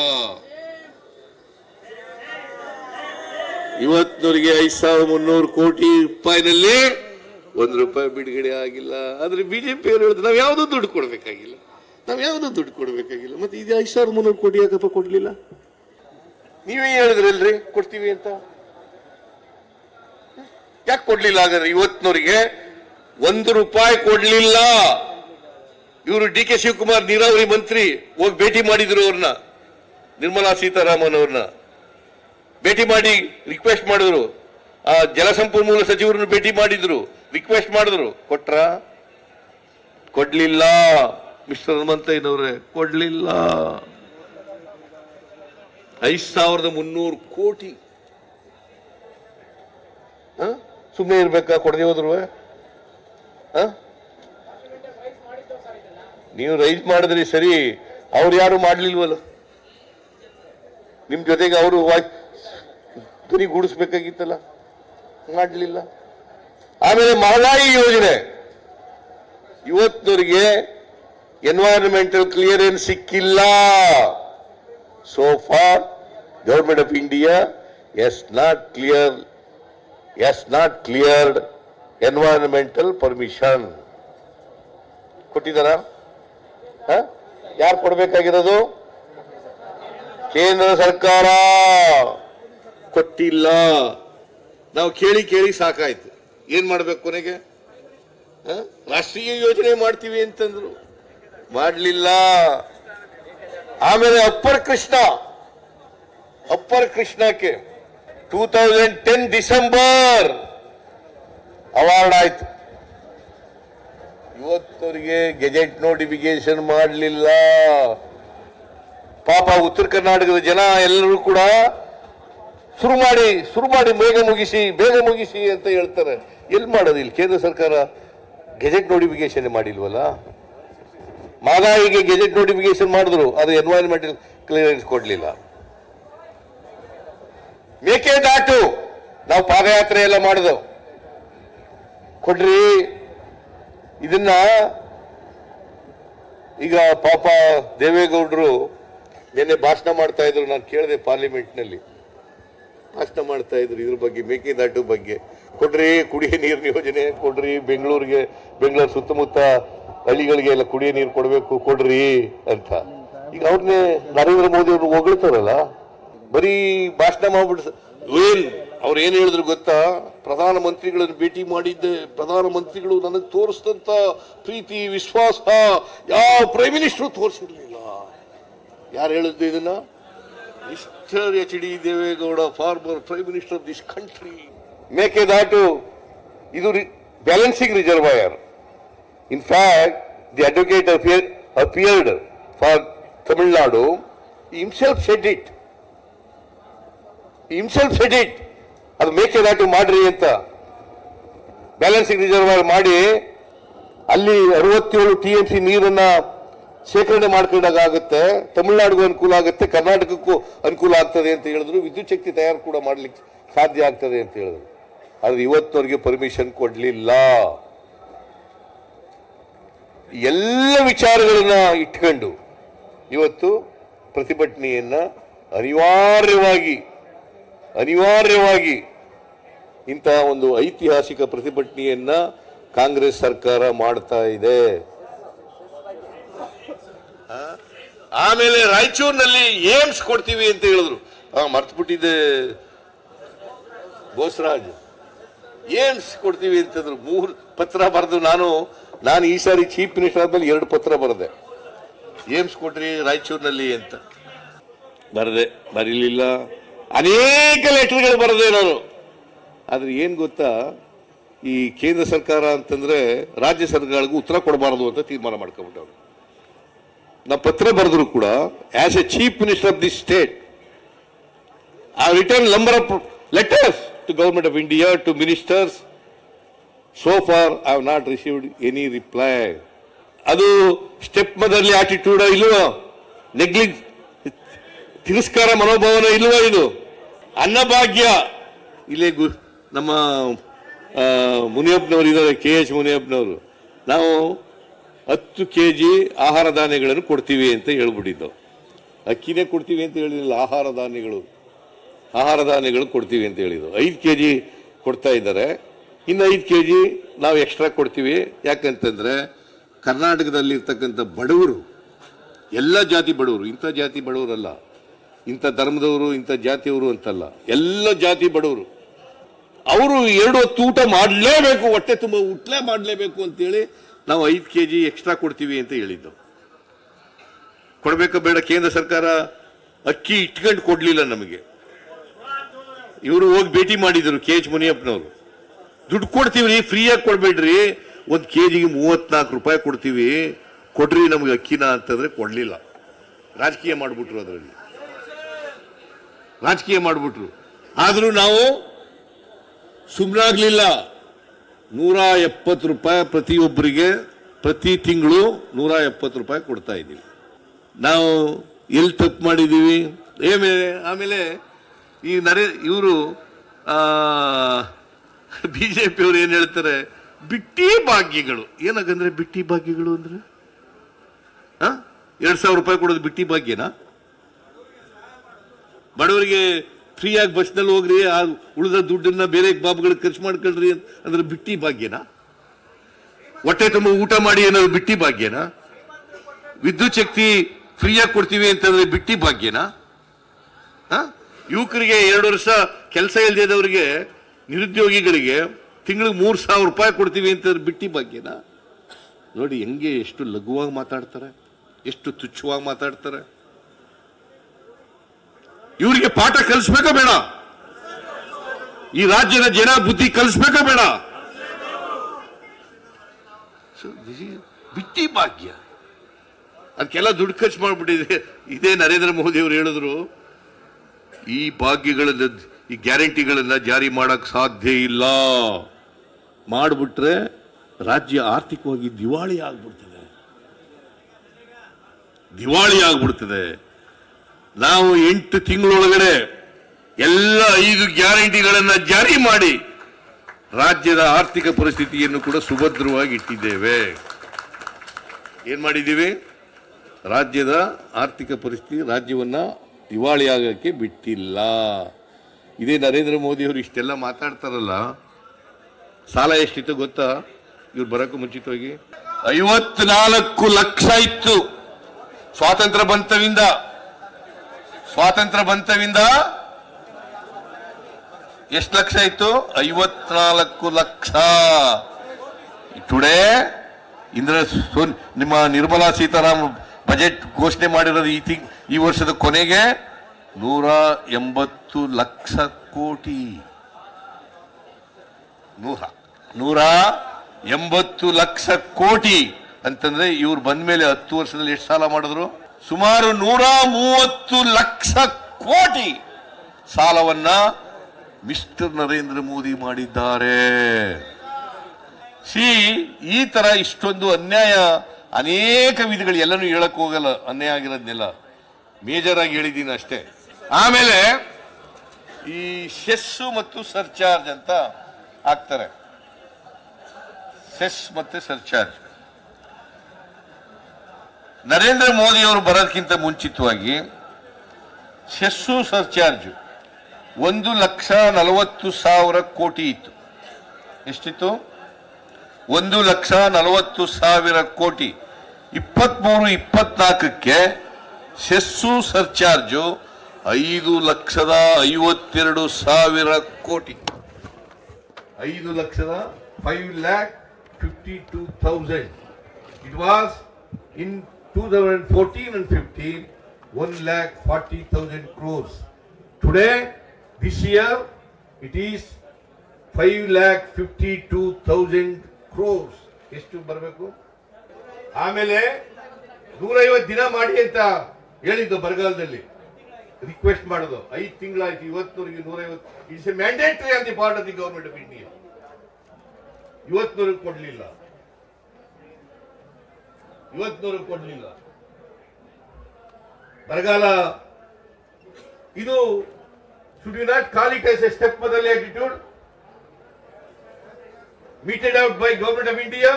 ಇವತ್ತಿನವರಿಗೆ ಐದು ಸಾವಿರದ ಮುನ್ನೂರು ಕೋಟಿ ರೂಪಾಯಿನಲ್ಲಿ ಒಂದು ರೂಪಾಯಿ ಬಿಡುಗಡೆ ಆಗಿಲ್ಲ ಆದ್ರೆ ಬಿಜೆಪಿ ಅವರು ಹೇಳಿದ್ರು ನಾವು ಯಾವುದೋ ದುಡ್ಡು ಕೊಡಬೇಕಾಗಿಲ್ಲ ನಾವು ಯಾವುದೋ ದುಡ್ಡು ಕೊಡಬೇಕಾಗಿಲ್ಲ ಮತ್ತೆ ಇದು ಐದು ಸಾವಿರದ ಮುನ್ನೂರು ಕೋಟಿ ಯಾಕಪ್ಪ ಕೊಡ್ಲಿಲ್ಲ ನೀವೇ ಹೇಳಿದ್ರಲ್ರಿ ಕೊಡ್ತೀವಿ ಅಂತ ಯಾಕೆ ಕೊಡ್ಲಿಲ್ಲ ಹಾಗಾದ್ರೆ ಇವತ್ತಿನವರಿಗೆ ಒಂದು ರೂಪಾಯಿ ಕೊಡ್ಲಿಲ್ಲ ಇವರು ಡಿ ಕೆ ಶಿವಕುಮಾರ್ ನೀರಾವರಿ ಮಂತ್ರಿ ಹೋಗಿ ಭೇಟಿ ಮಾಡಿದ್ರು ಅವ್ರನ್ನ ನಿರ್ಮಲಾ ಸೀತಾರಾಮನ್ ಅವ್ರನ್ನ ಭೇಟಿ ಮಾಡಿ ರಿಕ್ವೆಸ್ಟ್ ಮಾಡಿದ್ರು ಆ ಜಲಸಂಪನ್ಮೂಲ ಸಚಿವರನ್ನು ಭೇಟಿ ಮಾಡಿದ್ರು ರಿಕ್ವೆಸ್ಟ್ ಮಾಡಿದ್ರು ಕೊಟ್ರ ಕೊಡ್ಲಿಲ್ಲ ಮಿಸ್ಟರ್ ಹನುಮಂತಯ್ಯನವ್ರೆ ಕೊಡ್ಲಿಲ್ಲ ಐದ್ ಸಾವಿರದ ಮುನ್ನೂರು ಕೋಟಿ ಸುಮ್ಮನೆ ಇರ್ಬೇಕಾ ಕೊಡದೆ ಹೋದ್ರು ಆ? ನೀವು ರೈಸ್ ಮಾಡಿದ್ರಿ ಸರಿ ಅವ್ರು ಯಾರು ಮಾಡ್ಲಿಲ್ವಲ್ಲ ನಿಮ್ ಜೊತೆಗೆ ಅವರು ಧ್ವನಿ ಗೂಡಿಸ್ಬೇಕಾಗಿತ್ತಲ್ಲ ಮಾಡ್ಲಿಲ್ಲ ಆಮೇಲೆ ಮಹದಾಯಿ ಯೋಜನೆ ಇವತ್ತಿನವರಿಗೆ ಎನ್ವೈರನ್ಮೆಂಟಲ್ ಕ್ಲಿಯರೆನ್ಸ್ ಸಿಕ್ಕಿಲ್ಲ so far government of India has not clear, has not cleared environmental permission. ಕೊಟ್ಟಿದ್ದಾರಾ ಯಾರು ಕೊಡಬೇಕಾಗಿರೋದು ಕೇಂದ್ರ ಸರ್ಕಾರ ಕೊಟ್ಟಿಲ್ಲ ನಾವು ಕೇಳಿ ಕೇಳಿ ಸಾಕಾಯ್ತು ಏನ್ ಮಾಡ್ಬೇಕು ಕೊನೆಗೆ ಹ? ರಾಷ್ಟ್ರೀಯ ಯೋಜನೆ ಮಾಡ್ತೀವಿ ಅಂತಂದ್ರು ಮಾಡಲಿಲ್ಲ ಆಮೇಲೆ ಅಪ್ಪರ್ ಕೃಷ್ಣ ಅಪ್ಪರ್ ಕೃಷ್ಣಕ್ಕೆ two thousand ten December award ಆಯ್ತು ಇವತ್ತವರಿಗೆ ಗೆಜೆಟ್ ನೋಟಿಫಿಕೇಶನ್ ಮಾಡಲಿಲ್ಲ ಪಾಪ ಉತ್ತರ ಕರ್ನಾಟಕದ ಜನ ಎಲ್ಲರೂ ಕೂಡ ಶುರು ಮಾಡಿ ಶುರು ಮಾಡಿ ಬೇಗ ಮುಗಿಸಿ ಬೇಗ ಮುಗಿಸಿ ಅಂತ ಹೇಳ್ತಾರೆ ಎಲ್ಲಿ ಮಾಡೋದು ಇಲ್ಲಿ ಕೇಂದ್ರ ಸರ್ಕಾರ ಗೆಜೆಟ್ ನೋಟಿಫಿಕೇಶನ್ ಮಾಡಿಲ್ವಲ್ಲ ಮಾದಾಯಿಗೆ ಗೆಜೆಟ್ ನೋಟಿಫಿಕೇಶನ್ ಮಾಡಿದ್ರು ಅದು ಎನ್ವೈರನ್ಮೆಂಟಲ್ ಕ್ಲಿಯರೆನ್ಸ್ ಕೊಡಲಿಲ್ಲ ಮೇಕೆದಾಟು ನಾವು ಪಾದಯಾತ್ರೆ ಎಲ್ಲ ಮಾಡಿದೆವು ಕೊಡ್ರಿ ಇದನ್ನ ಈಗ ಪಾಪ ದೇವೇಗೌಡರು ನಿನ್ನೆ ಭಾಷಣ ಮಾಡ್ತಾ ಇದ್ರು ನಾನು ಕೇಳಿದೆ ಪಾರ್ಲಿಮೆಂಟ್ನಲ್ಲಿ ಭಾಷಣ ಮಾಡ್ತಾ ಇದ್ರು ಇದ್ರ ಬಗ್ಗೆ ಮೇಕೆದಾಟು ಬಗ್ಗೆ ಕೊಡ್ರಿ ಕುಡಿಯೋ ನೀರಿನ ಯೋಜನೆ ಕೊಡ್ರಿ ಬೆಂಗಳೂರಿಗೆ ಬೆಂಗಳೂರು ಸುತ್ತಮುತ್ತ ಹಳ್ಳಿಗಳಿಗೆ ಎಲ್ಲ ಕುಡಿಯೋ ನೀರು ಕೊಡಬೇಕು ಕೊಡ್ರಿ ಅಂತ ಈಗ ಅವ್ರನ್ನೇ ನರೇಂದ್ರ ಮೋದಿ ಅವರು ಹೊಗಳ್ತಾರಲ್ಲ ಬರೀ ಭಾಷಣ ಮಾಡ್ಬಿಟ್ಟು ಏನ್ ಅವ್ರು ಏನ್ ಹೇಳಿದ್ರು ಗೊತ್ತಾ ಪ್ರಧಾನ ಮಂತ್ರಿಗಳನ್ನು ಭೇಟಿ ಮಾಡಿದ್ದೆ ಪ್ರಧಾನ ಮಂತ್ರಿಗಳು ನನಗೆ ತೋರಿಸಿದಂತ ಪ್ರೀತಿ ವಿಶ್ವಾಸ ಯಾವ ಪ್ರೈಮ್ ಮಿನಿಸ್ಟರ್ ತೋರಿಸಿರ್ಲಿಲ್ಲ ಯಾರು ಹೇಳಿದ್ದು ಇದನ್ನ mister H D Devegowda former prime minister of this country Mekedatu ಇದು balancing reservoir in fact the advocate appeared for Tamil Nadu himself said it himself said it ಅದು ಮೇಕೆದಾಟು ಮಾಡ್ರಿ ಅಂತ ಬ್ಯಾಲೆನ್ಸಿಂಗ್ ರಿಸರ್ವಾಯರ್ ಮಾಡಿ ಅಲ್ಲಿ ಅರವತ್ತೇಳು ಟಿ ಎಂ ಸಿ ನೀರನ್ನ ಶೇಖರಣೆ ಮಾಡ್ಕೊಂಡಾಗ ಆಗುತ್ತೆ ತಮಿಳುನಾಡಿಗೂ ಅನುಕೂಲ ಆಗುತ್ತೆ ಕರ್ನಾಟಕಕ್ಕೂ ಅನುಕೂಲ ಆಗ್ತದೆ ಅಂತ ಹೇಳಿದ್ರು ವಿದ್ಯುತ್ ಶಕ್ತಿ ತಯಾರು ಕೂಡ ಮಾಡ್ಲಿಕ್ಕೆ ಸಾಧ್ಯ ಆಗ್ತದೆ ಅಂತ ಹೇಳಿದ್ರು ಆದ್ರೆ ಇವತ್ತಿನವರೆಗೆ ಪರ್ಮಿಷನ್ ಕೊಡ್ಲಿಲ್ಲ ಎಲ್ಲ ವಿಚಾರಗಳನ್ನ ಇಟ್ಕೊಂಡು ಇವತ್ತು ಪ್ರತಿಭಟನೆಯನ್ನ ಅನಿವಾರ್ಯವಾಗಿ ಅನಿವಾರ್ಯವಾಗಿ ಇಂತಹ ಒಂದು ಐತಿಹಾಸಿಕ ಪ್ರತಿಭಟನೆಯನ್ನ ಕಾಂಗ್ರೆಸ್ ಸರ್ಕಾರ ಮಾಡ್ತಾ ಇದೆ ಆ? ಆಮೇಲೆ ರಾಯಚೂರಿನಲ್ಲಿ ಏಮ್ಸ್ ಕೊಡ್ತೀವಿ ಅಂತ ಹೇಳಿದ್ರು ಮರ್ತ್ಬಿಟ್ಟಿದ್ದೆ ಬೋಸರಾಜ್ ಏಮ್ಸ್ ಕೊಡ್ತೀವಿ ಅಂತಂದ್ರು ಮೂರು ಪತ್ರ ಬರೆದು ನಾನು ನಾನು ಈ ಸಾರಿ ಚೀಫ್ ಮಿನಿಸ್ಟರ್ ಆದ್ಮೇಲೆ ಎರಡು ಪತ್ರ ಬರೆದೆ ಏಮ್ಸ್ ಕೊಟ್ರಿ ರಾಯಚೂರಿನಲ್ಲಿ ಅಂತ ಬರದೆ ಬರೀಲಿಲ್ಲ ಅನೇಕ ಲೆಟರ್ಗಳು ಬರೆದೆ ನಾನು ಆದ್ರೆ ಏನ್ ಗೊತ್ತಾ ಈ ಕೇಂದ್ರ ಸರ್ಕಾರ ಅಂತಂದ್ರೆ ರಾಜ್ಯ ಸರ್ಕಾರಗಳಿಗೂ ಉತ್ತರ ಕೊಡಬಾರದು ಅಂತ ತೀರ್ಮಾನ ಮಾಡ್ಕೊಂಡ್ಬಿಟ್ಟವ್ರು ನಾ ಪತ್ರ ಬರೆದ್ರು ಕೂಡ as a chief minister of the state I return number of letters to government of India to ministers so far I have not received any reply ಅದು ಸ್ಟೆಪ್ ಮದರ್ಲಿ ಆಟಿಟ್ಯೂಡ್ ಇಲ್ವೋ ನೆಗ್ಲಿ ತಿರಸ್ಕಾರ ಮನೋಭಾವನ ಇಲ್ವಾ ಇದು ಅನ್ನಭಾಗ್ಯ ಇಲ್ಲೇ ಗು ನಮ್ಮ ಆ, ಮುನಿಯಪ್ಪನವರು ಇದ್ದಾರೆ ಕೆ ಎಚ್ ಮುನಿಯಪ್ಪನವರು ನಾವು ಹತ್ತು ಕೆ ಜಿ ಆಹಾರ ಧಾನ್ಯಗಳನ್ನು ಕೊಡ್ತೀವಿ ಅಂತ ಹೇಳ್ಬಿಟ್ಟಿದ್ದು ಅಕ್ಕಿನೇ ಕೊಡ್ತೀವಿ ಅಂತ ಹೇಳಿರಲಿಲ್ಲ ಆಹಾರ ಧಾನ್ಯಗಳು ಆಹಾರ ಧಾನ್ಯಗಳು ಕೊಡ್ತೀವಿ ಅಂತ ಹೇಳಿದ್ರು ಐದು ಕೆ ಜಿ ಕೊಡ್ತಾ ಇದ್ದಾರೆ ಇನ್ನು ಐದು ಕೆ ಜಿ ನಾವು ಎಕ್ಸ್ಟ್ರಾ ಕೊಡ್ತೀವಿ ಯಾಕಂತಂದ್ರೆ ಕರ್ನಾಟಕದಲ್ಲಿ ಇರ್ತಕ್ಕಂಥ ಬಡವರು ಎಲ್ಲ ಜಾತಿ ಬಡವರು ಇಂಥ ಜಾತಿ ಬಡವರಲ್ಲ ಇಂಥ ಧರ್ಮದವರು ಇಂಥ ಜಾತಿಯವರು ಅಂತಲ್ಲ ಎಲ್ಲ ಜಾತಿ ಬಡವರು ಅವರು ಎರಡು ಹೊತ್ತು ಊಟ ಮಾಡಲೇಬೇಕು ಹೊಟ್ಟೆ ತುಂಬ ಊಟಲೇ ಮಾಡಲೇಬೇಕು ಅಂತೇಳಿ ನಾವು ಐದು ಕೆ ಜಿ ಎಕ್ಸ್ಟ್ರಾ ಕೊಡ್ತೀವಿ ಅಂತ ಹೇಳಿದ್ದು ಕೊಡಬೇಕಾ ಬೇಡ ಕೇಂದ್ರ ಸರ್ಕಾರ ಅಕ್ಕಿ ಇಟ್ಕೊಂಡು ಕೊಡ್ಲಿಲ್ಲ ನಮಗೆ ಇವರು ಹೋಗಿ ಭೇಟಿ ಮಾಡಿದ್ರು ಕೆ ಎಚ್ ಮುನಿಯಪ್ಪನವರು ದುಡ್ಡು ಕೊಡ್ತೀವಿ ರೀ ಫ್ರೀಯಾಗಿ ಕೊಡ್ಬೇಡ್ರಿ ಒಂದು ಕೆ ಜಿಗೆ ಮೂವತ್ನಾಲ್ಕು ರೂಪಾಯಿ ಕೊಡ್ತೀವಿ ಕೊಡ್ರಿ ನಮಗೆ ಅಕ್ಕಿನ ಅಂತಂದ್ರೆ ಕೊಡ್ಲಿಲ್ಲ ರಾಜಕೀಯ ಮಾಡಿಬಿಟ್ರು ಅದರಲ್ಲಿ ರಾಜಕೀಯ ಮಾಡಿಬಿಟ್ರು ಆದರೂ ನಾವು ಸುಮ್ಮನಾಗ್ಲಿಲ್ಲ ನೂರ ಎಪ್ಪತ್ತು ರೂಪಾಯಿ ಪ್ರತಿಯೊಬ್ಬರಿಗೆ ಪ್ರತಿ ತಿಂಗಳು ನೂರ ಎಪ್ಪತ್ತು ರೂಪಾಯಿ ಕೊಡ್ತಾ ಇದ್ದೀವಿ ನಾವು ಎಲ್ಲಿ ತಪ್ಪು ಮಾಡಿದ್ದೀವಿ ಆಮೇಲೆ ಆಮೇಲೆ ಈ ನರೇ ಇವರು ಬಿ ಜೆ ಪಿಯವರು ಏನು ಹೇಳ್ತಾರೆ ಬಿಟ್ಟಿ ಭಾಗ್ಯಗಳು ಏನಾಗಂದ್ರೆ ಬಿಟ್ಟಿ ಭಾಗ್ಯಗಳು ಅಂದ್ರೆ ಆ? ಎರಡ್ ಸಾವಿರ ರೂಪಾಯಿ ಕೊಡೋದು ಬಿಟ್ಟಿ ಭಾಗ್ಯನಾ ಬಡವರಿಗೆ ಫ್ರೀಯಾಗಿ ಬಸ್ನಲ್ಲಿ ಹೋಗ್ರಿ ಆ ಉಳಿದ ದುಡ್ಡನ್ನ ಬೇರೆ ಬಾಬುಗಳಿಗೆ ಖರ್ಚು ಮಾಡ್ಕೊಳ್ರಿ ಅಂತ ಅಂದ್ರೆ ಬಿಟ್ಟಿ ಭಾಗ್ಯನಾ ಹೊಟ್ಟೆ ತುಂಬ ಊಟ ಮಾಡಿ ಏನಾದ್ರು ಬಿಟ್ಟಿ ಭಾಗ್ಯನಾ ವಿದ್ಯುತ್ ಶಕ್ತಿ ಫ್ರೀಯಾಗಿ ಕೊಡ್ತೀವಿ ಅಂತಂದ್ರೆ ಬಿಟ್ಟಿ ಭಾಗ್ಯನಾ ಹ? ಯುವಕರಿಗೆ ಎರಡು ವರ್ಷ ಕೆಲಸ ಇಲ್ದಿದ್ದವರಿಗೆ ನಿರುದ್ಯೋಗಿಗಳಿಗೆ ತಿಂಗಳಿಗೆ ಮೂರು ಸಾವಿರ ರೂಪಾಯಿ ಕೊಡ್ತೀವಿ ಅಂತಂದ್ರೆ ಬಿಟ್ಟಿ ಭಾಗ್ಯನಾ ನೋಡಿ ಹೆಂಗೆ ಎಷ್ಟು ಲಘುವಾಗಿ ಮಾತಾಡ್ತಾರೆ ಎಷ್ಟು ತುಚ್ಛವಾಗಿ ಮಾತಾಡ್ತಾರೆ ಇವರಿಗೆ ಪಾಠ ಕಲಿಸ್ಬೇಕಾ ಬೇಡ ಈ ರಾಜ್ಯದ ಜನ ಬುದ್ಧಿ ಕಲಿಸ್ಬೇಕಾ ಬೇಡ So, this is ಬಿಟ್ಟಿ ಭಾಗ್ಯ ಅದಕ್ಕೆಲ್ಲ ದುಡ್ಡು ಖರ್ಚು ಮಾಡಿಬಿಟ್ಟಿದೆ ಇದೇ ನರೇಂದ್ರ ಮೋದಿ ಅವರು ಹೇಳಿದ್ರು ಈ ಭಾಗ್ಯಗಳನ್ನ ಈ ಗ್ಯಾರಂಟಿಗಳನ್ನ ಜಾರಿ ಮಾಡಕ್ ಸಾಧ್ಯ ಇಲ್ಲ ಮಾಡಿಬಿಟ್ರೆ ರಾಜ್ಯ ಆರ್ಥಿಕವಾಗಿ ದಿವಾಳಿ ಆಗ್ಬಿಡ್ತದೆ ದಿವಾಳಿ ಆಗ್ಬಿಡ್ತದೆ ನಾವು ಎಂಟು ತಿಂಗಳೊಳಗಡೆ ಎಲ್ಲ ಐದು ಗ್ಯಾರಂಟಿಗಳನ್ನ ಜಾರಿ ಮಾಡಿ ರಾಜ್ಯದ ಆರ್ಥಿಕ ಪರಿಸ್ಥಿತಿಯನ್ನು ಕೂಡ ಸುಭದ್ರವಾಗಿ ಇಟ್ಟಿದ್ದೇವೆ ಏನ್ ಮಾಡಿದ್ದೀವಿ ರಾಜ್ಯದ ಆರ್ಥಿಕ ಪರಿಸ್ಥಿತಿ ರಾಜ್ಯವನ್ನ ದಿವಾಳಿ ಆಗಕ್ಕೆ ಬಿಟ್ಟಿಲ್ಲ ಇದೇ ನರೇಂದ್ರ ಮೋದಿ ಅವರು ಇಷ್ಟೆಲ್ಲ ಮಾತಾಡ್ತಾರಲ್ಲ ಸಾಲ ಎಷ್ಟಿತ್ತು ಗೊತ್ತಾ ಇವ್ರು ಬರಕ್ಕೂ ಮುಂಚಿತವಾಗಿ ಐವತ್ನಾಲ್ಕು ಲಕ್ಷ ಇತ್ತು ಸ್ವಾತಂತ್ರ್ಯ ಬಂತವಿಂದ ಸ್ವಾತಂತ್ರ್ಯ ಬಂತವಿಂದ ಎಷ್ಟು ಲಕ್ಷ ಇತ್ತು ಐವತ್ನಾಲ್ಕು ಲಕ್ಷ ಟುಡೇ ಇಂದ್ರ ಸೋನ್ ನಿಮ್ಮ ನಿರ್ಮಲಾ ಸೀತಾರಾಮನ್ ಬಜೆಟ್ ಘೋಷಣೆ ಮಾಡಿರೋದು ಈ ತಿಂಗ್ ಈ ವರ್ಷದ ಕೊನೆಗೆ ನೂರ ಎಂಬತ್ತು ಲಕ್ಷ ಕೋಟಿ ನೂರ ನೂರ ಎಂಬತ್ತು ಲಕ್ಷ ಕೋಟಿ ಅಂತಂದ್ರೆ ಇವ್ರು ಬಂದ ಮೇಲೆ ಹತ್ತು ವರ್ಷದಲ್ಲಿ ಎಷ್ಟು ಸಾಲ ಮಾಡಿದ್ರು ಸುಮಾರು ನೂರ ಮೂವತ್ತು ಲಕ್ಷ ಕೋಟಿ ಸಾಲವನ್ನ ಮಿಸ್ಟರ್ ನರೇಂದ್ರ ಮೋದಿ ಮಾಡಿದ್ದಾರೆ ಸಿ ಈ ತರ ಇಷ್ಟೊಂದು ಅನ್ಯಾಯ ಅನೇಕ ವಿಧಗಳು ಎಲ್ಲನೂ ಹೇಳಕ್ ಹೋಗಲ್ಲ ಅನ್ಯಾಯ ಆಗಿರೋದ್ನೆಲ್ಲ ಮೇಜರ್ ಆಗಿ ಹೇಳಿದ್ದೀನಿ ಅಷ್ಟೇ ಆಮೇಲೆ ಈ ಸೆಸ್ಸು ಮತ್ತು ಸರ್ಚಾರ್ಜ್ ಅಂತ ಹಾಕ್ತಾರೆ ಸೆಸ್ ಮತ್ತೆ ಸರ್ಚಾರ್ಜ್ ನರೇಂದ್ರ ಮೋದಿ ಅವರು ಬರೋದಕ್ಕಿಂತ ಮುಂಚಿತವಾಗಿ ಸೆಸ್ಸು ಸರ್ಚಾರ್ಜ್ ಒಂದು ಲಕ್ಷ ನಲವತ್ತು ಸಾವಿರ ಕೋಟಿ ಇತ್ತು ಎಷ್ಟಿತ್ತು ಒಂದು ಲಕ್ಷ ನಲವತ್ತು ಸಾವಿರ ಕೋಟಿ ಇಪ್ಪತ್ಮೂರು ಇಪ್ಪತ್ನಾಲ್ಕಕ್ಕೆ ಸೆಸ್ಸು ಸರ್ಚಾರ್ಜು ಐದು ಲಕ್ಷದ ಐವತ್ತೆರಡು ಸಾವಿರ ಕೋಟಿ ಐದು ಲಕ್ಷದ five lakh fifty two thousand it was in two thousand fourteen and fifteen one lakh forty thousand crores today this year it is five lakh fifty two thousand crores ಎಷ್ಟು ಬರಬೇಕು ಆಮೇಲೆ ನೂರೈವತ್ತು ದಿನ ಮಾಡಿ ಅಂತ ಹೇಳಿದ್ದು ಬರಗಾಲದಲ್ಲಿ ರಿಕ್ವೆಸ್ಟ್ ಮಾಡೋದು ಐದು ತಿಂಗಳಾಯ್ತು ಇವತ್ತಿನವರೆಗೆ ನೂರೈವತ್ತು it's a mandatory on the part of the government of India ಇವತ್ತಿನವರೆಗೆ ಕೊಡ್ಲಿಲ್ಲ ಇವತ್ತಿನವರೆಗೆ ಕೊಡ್ಲಿಲ್ಲ ಬರಗಾಲ ಇದು should you not call it as a step ಬದಲಿ attitude meted out by government of India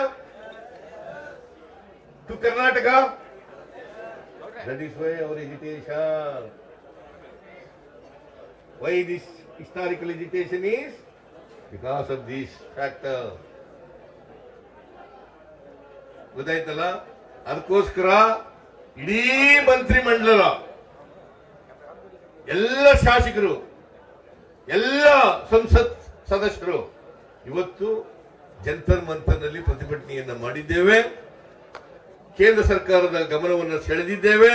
to Karnataka. That is why our agitation. Why this historical agitation is? Because of this factor. ಗೊತ್ತಾಯ್ತಲ್ಲ ಅದಕ್ಕೋಸ್ಕರ ಇಡೀ ಮಂತ್ರಿ ಮಂಡಲ ಎಲ್ಲ ಶಾಸಕರು ಎಲ್ಲ ಸಂಸತ್ ಸದಸ್ಯರು ಇವತ್ತು ಜಂತರ್ ಮಂತರ್ನಲ್ಲಿ ಪ್ರತಿಭಟನೆಯನ್ನ ಮಾಡಿದ್ದೇವೆ ಕೇಂದ್ರ ಸರ್ಕಾರದ ಗಮನವನ್ನು ಸೆಳೆದಿದ್ದೇವೆ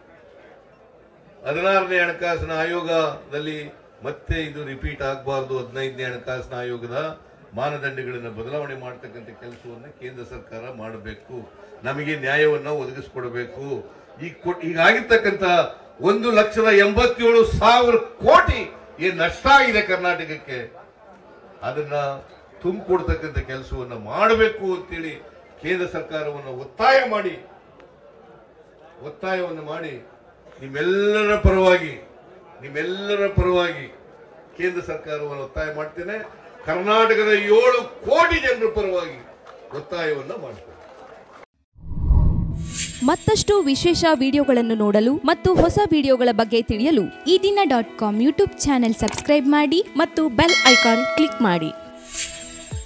ಹದಿನಾರನೇ ಹಣಕಾಸಿನ ಆಯೋಗದಲ್ಲಿ ಮತ್ತೆ ಇದು ರಿಪೀಟ್ ಆಗಬಾರ್ದು ಹದಿನೈದನೇ ಹಣಕಾಸಿನ ಆಯೋಗದ ಮಾನದಂಡಗಳನ್ನು ಬದಲಾವಣೆ ಮಾಡತಕ್ಕಂಥ ಕೆಲಸವನ್ನು ಕೇಂದ್ರ ಸರ್ಕಾರ ಮಾಡಬೇಕು ನಮಗೆ ನ್ಯಾಯವನ್ನ ಒದಗಿಸಿಕೊಡಬೇಕು ಈಗ ಕೊಟ್- ಈಗಾಗಿರ್ತಕ್ಕಂಥ ಒಂದು ಲಕ್ಷದ ಎಂಬತ್ತೇಳು ಸಾವಿರ ಕೋಟಿ ಏನ್ ನಷ್ಟ ಆಗಿದೆ ಕರ್ನಾಟಕಕ್ಕೆ ಅದನ್ನ ತುಂಬಿಕೊಡ್ತಕ್ಕಂಥ ಕೆಲಸವನ್ನ ಮಾಡಬೇಕು ಅಂತೇಳಿ ಕೇಂದ್ರ ಸರ್ಕಾರವನ್ನು ಒತ್ತಾಯ ಮಾಡಿ ಒತ್ತಾಯವನ್ನು ಮಾಡಿ ನಿಮ್ಮೆಲ್ಲರ ಪರವಾಗಿ ನಿಮ್ಮೆಲ್ಲರ ಪರವಾಗಿ ಕೇಂದ್ರ ಸರ್ಕಾರವನ್ನು ಒತ್ತಾಯ ಮಾಡ್ತೇನೆ ಕರ್ನಾಟಕದ ಏಳು ಕೋಟಿ ಜನರ ಪರವಾಗಿ ಒತ್ತಾಯವನ್ನ ಮಾಡ್ತೇನೆ ಮತ್ತಷ್ಟು ವಿಶೇಷ ವಿಡಿಯೋಗಳನ್ನು ನೋಡಲು ಮತ್ತು ಹೊಸ ವಿಡಿಯೋಗಳ ಬಗ್ಗೆ ತಿಳಿಯಲು ಈ ದಿನ dot com YouTube channel subscribe ಮಾಡಿ ಮತ್ತು ಬೆಲ್ ಐಕಾನ್ ಕ್ಲಿಕ್ ಮಾಡಿ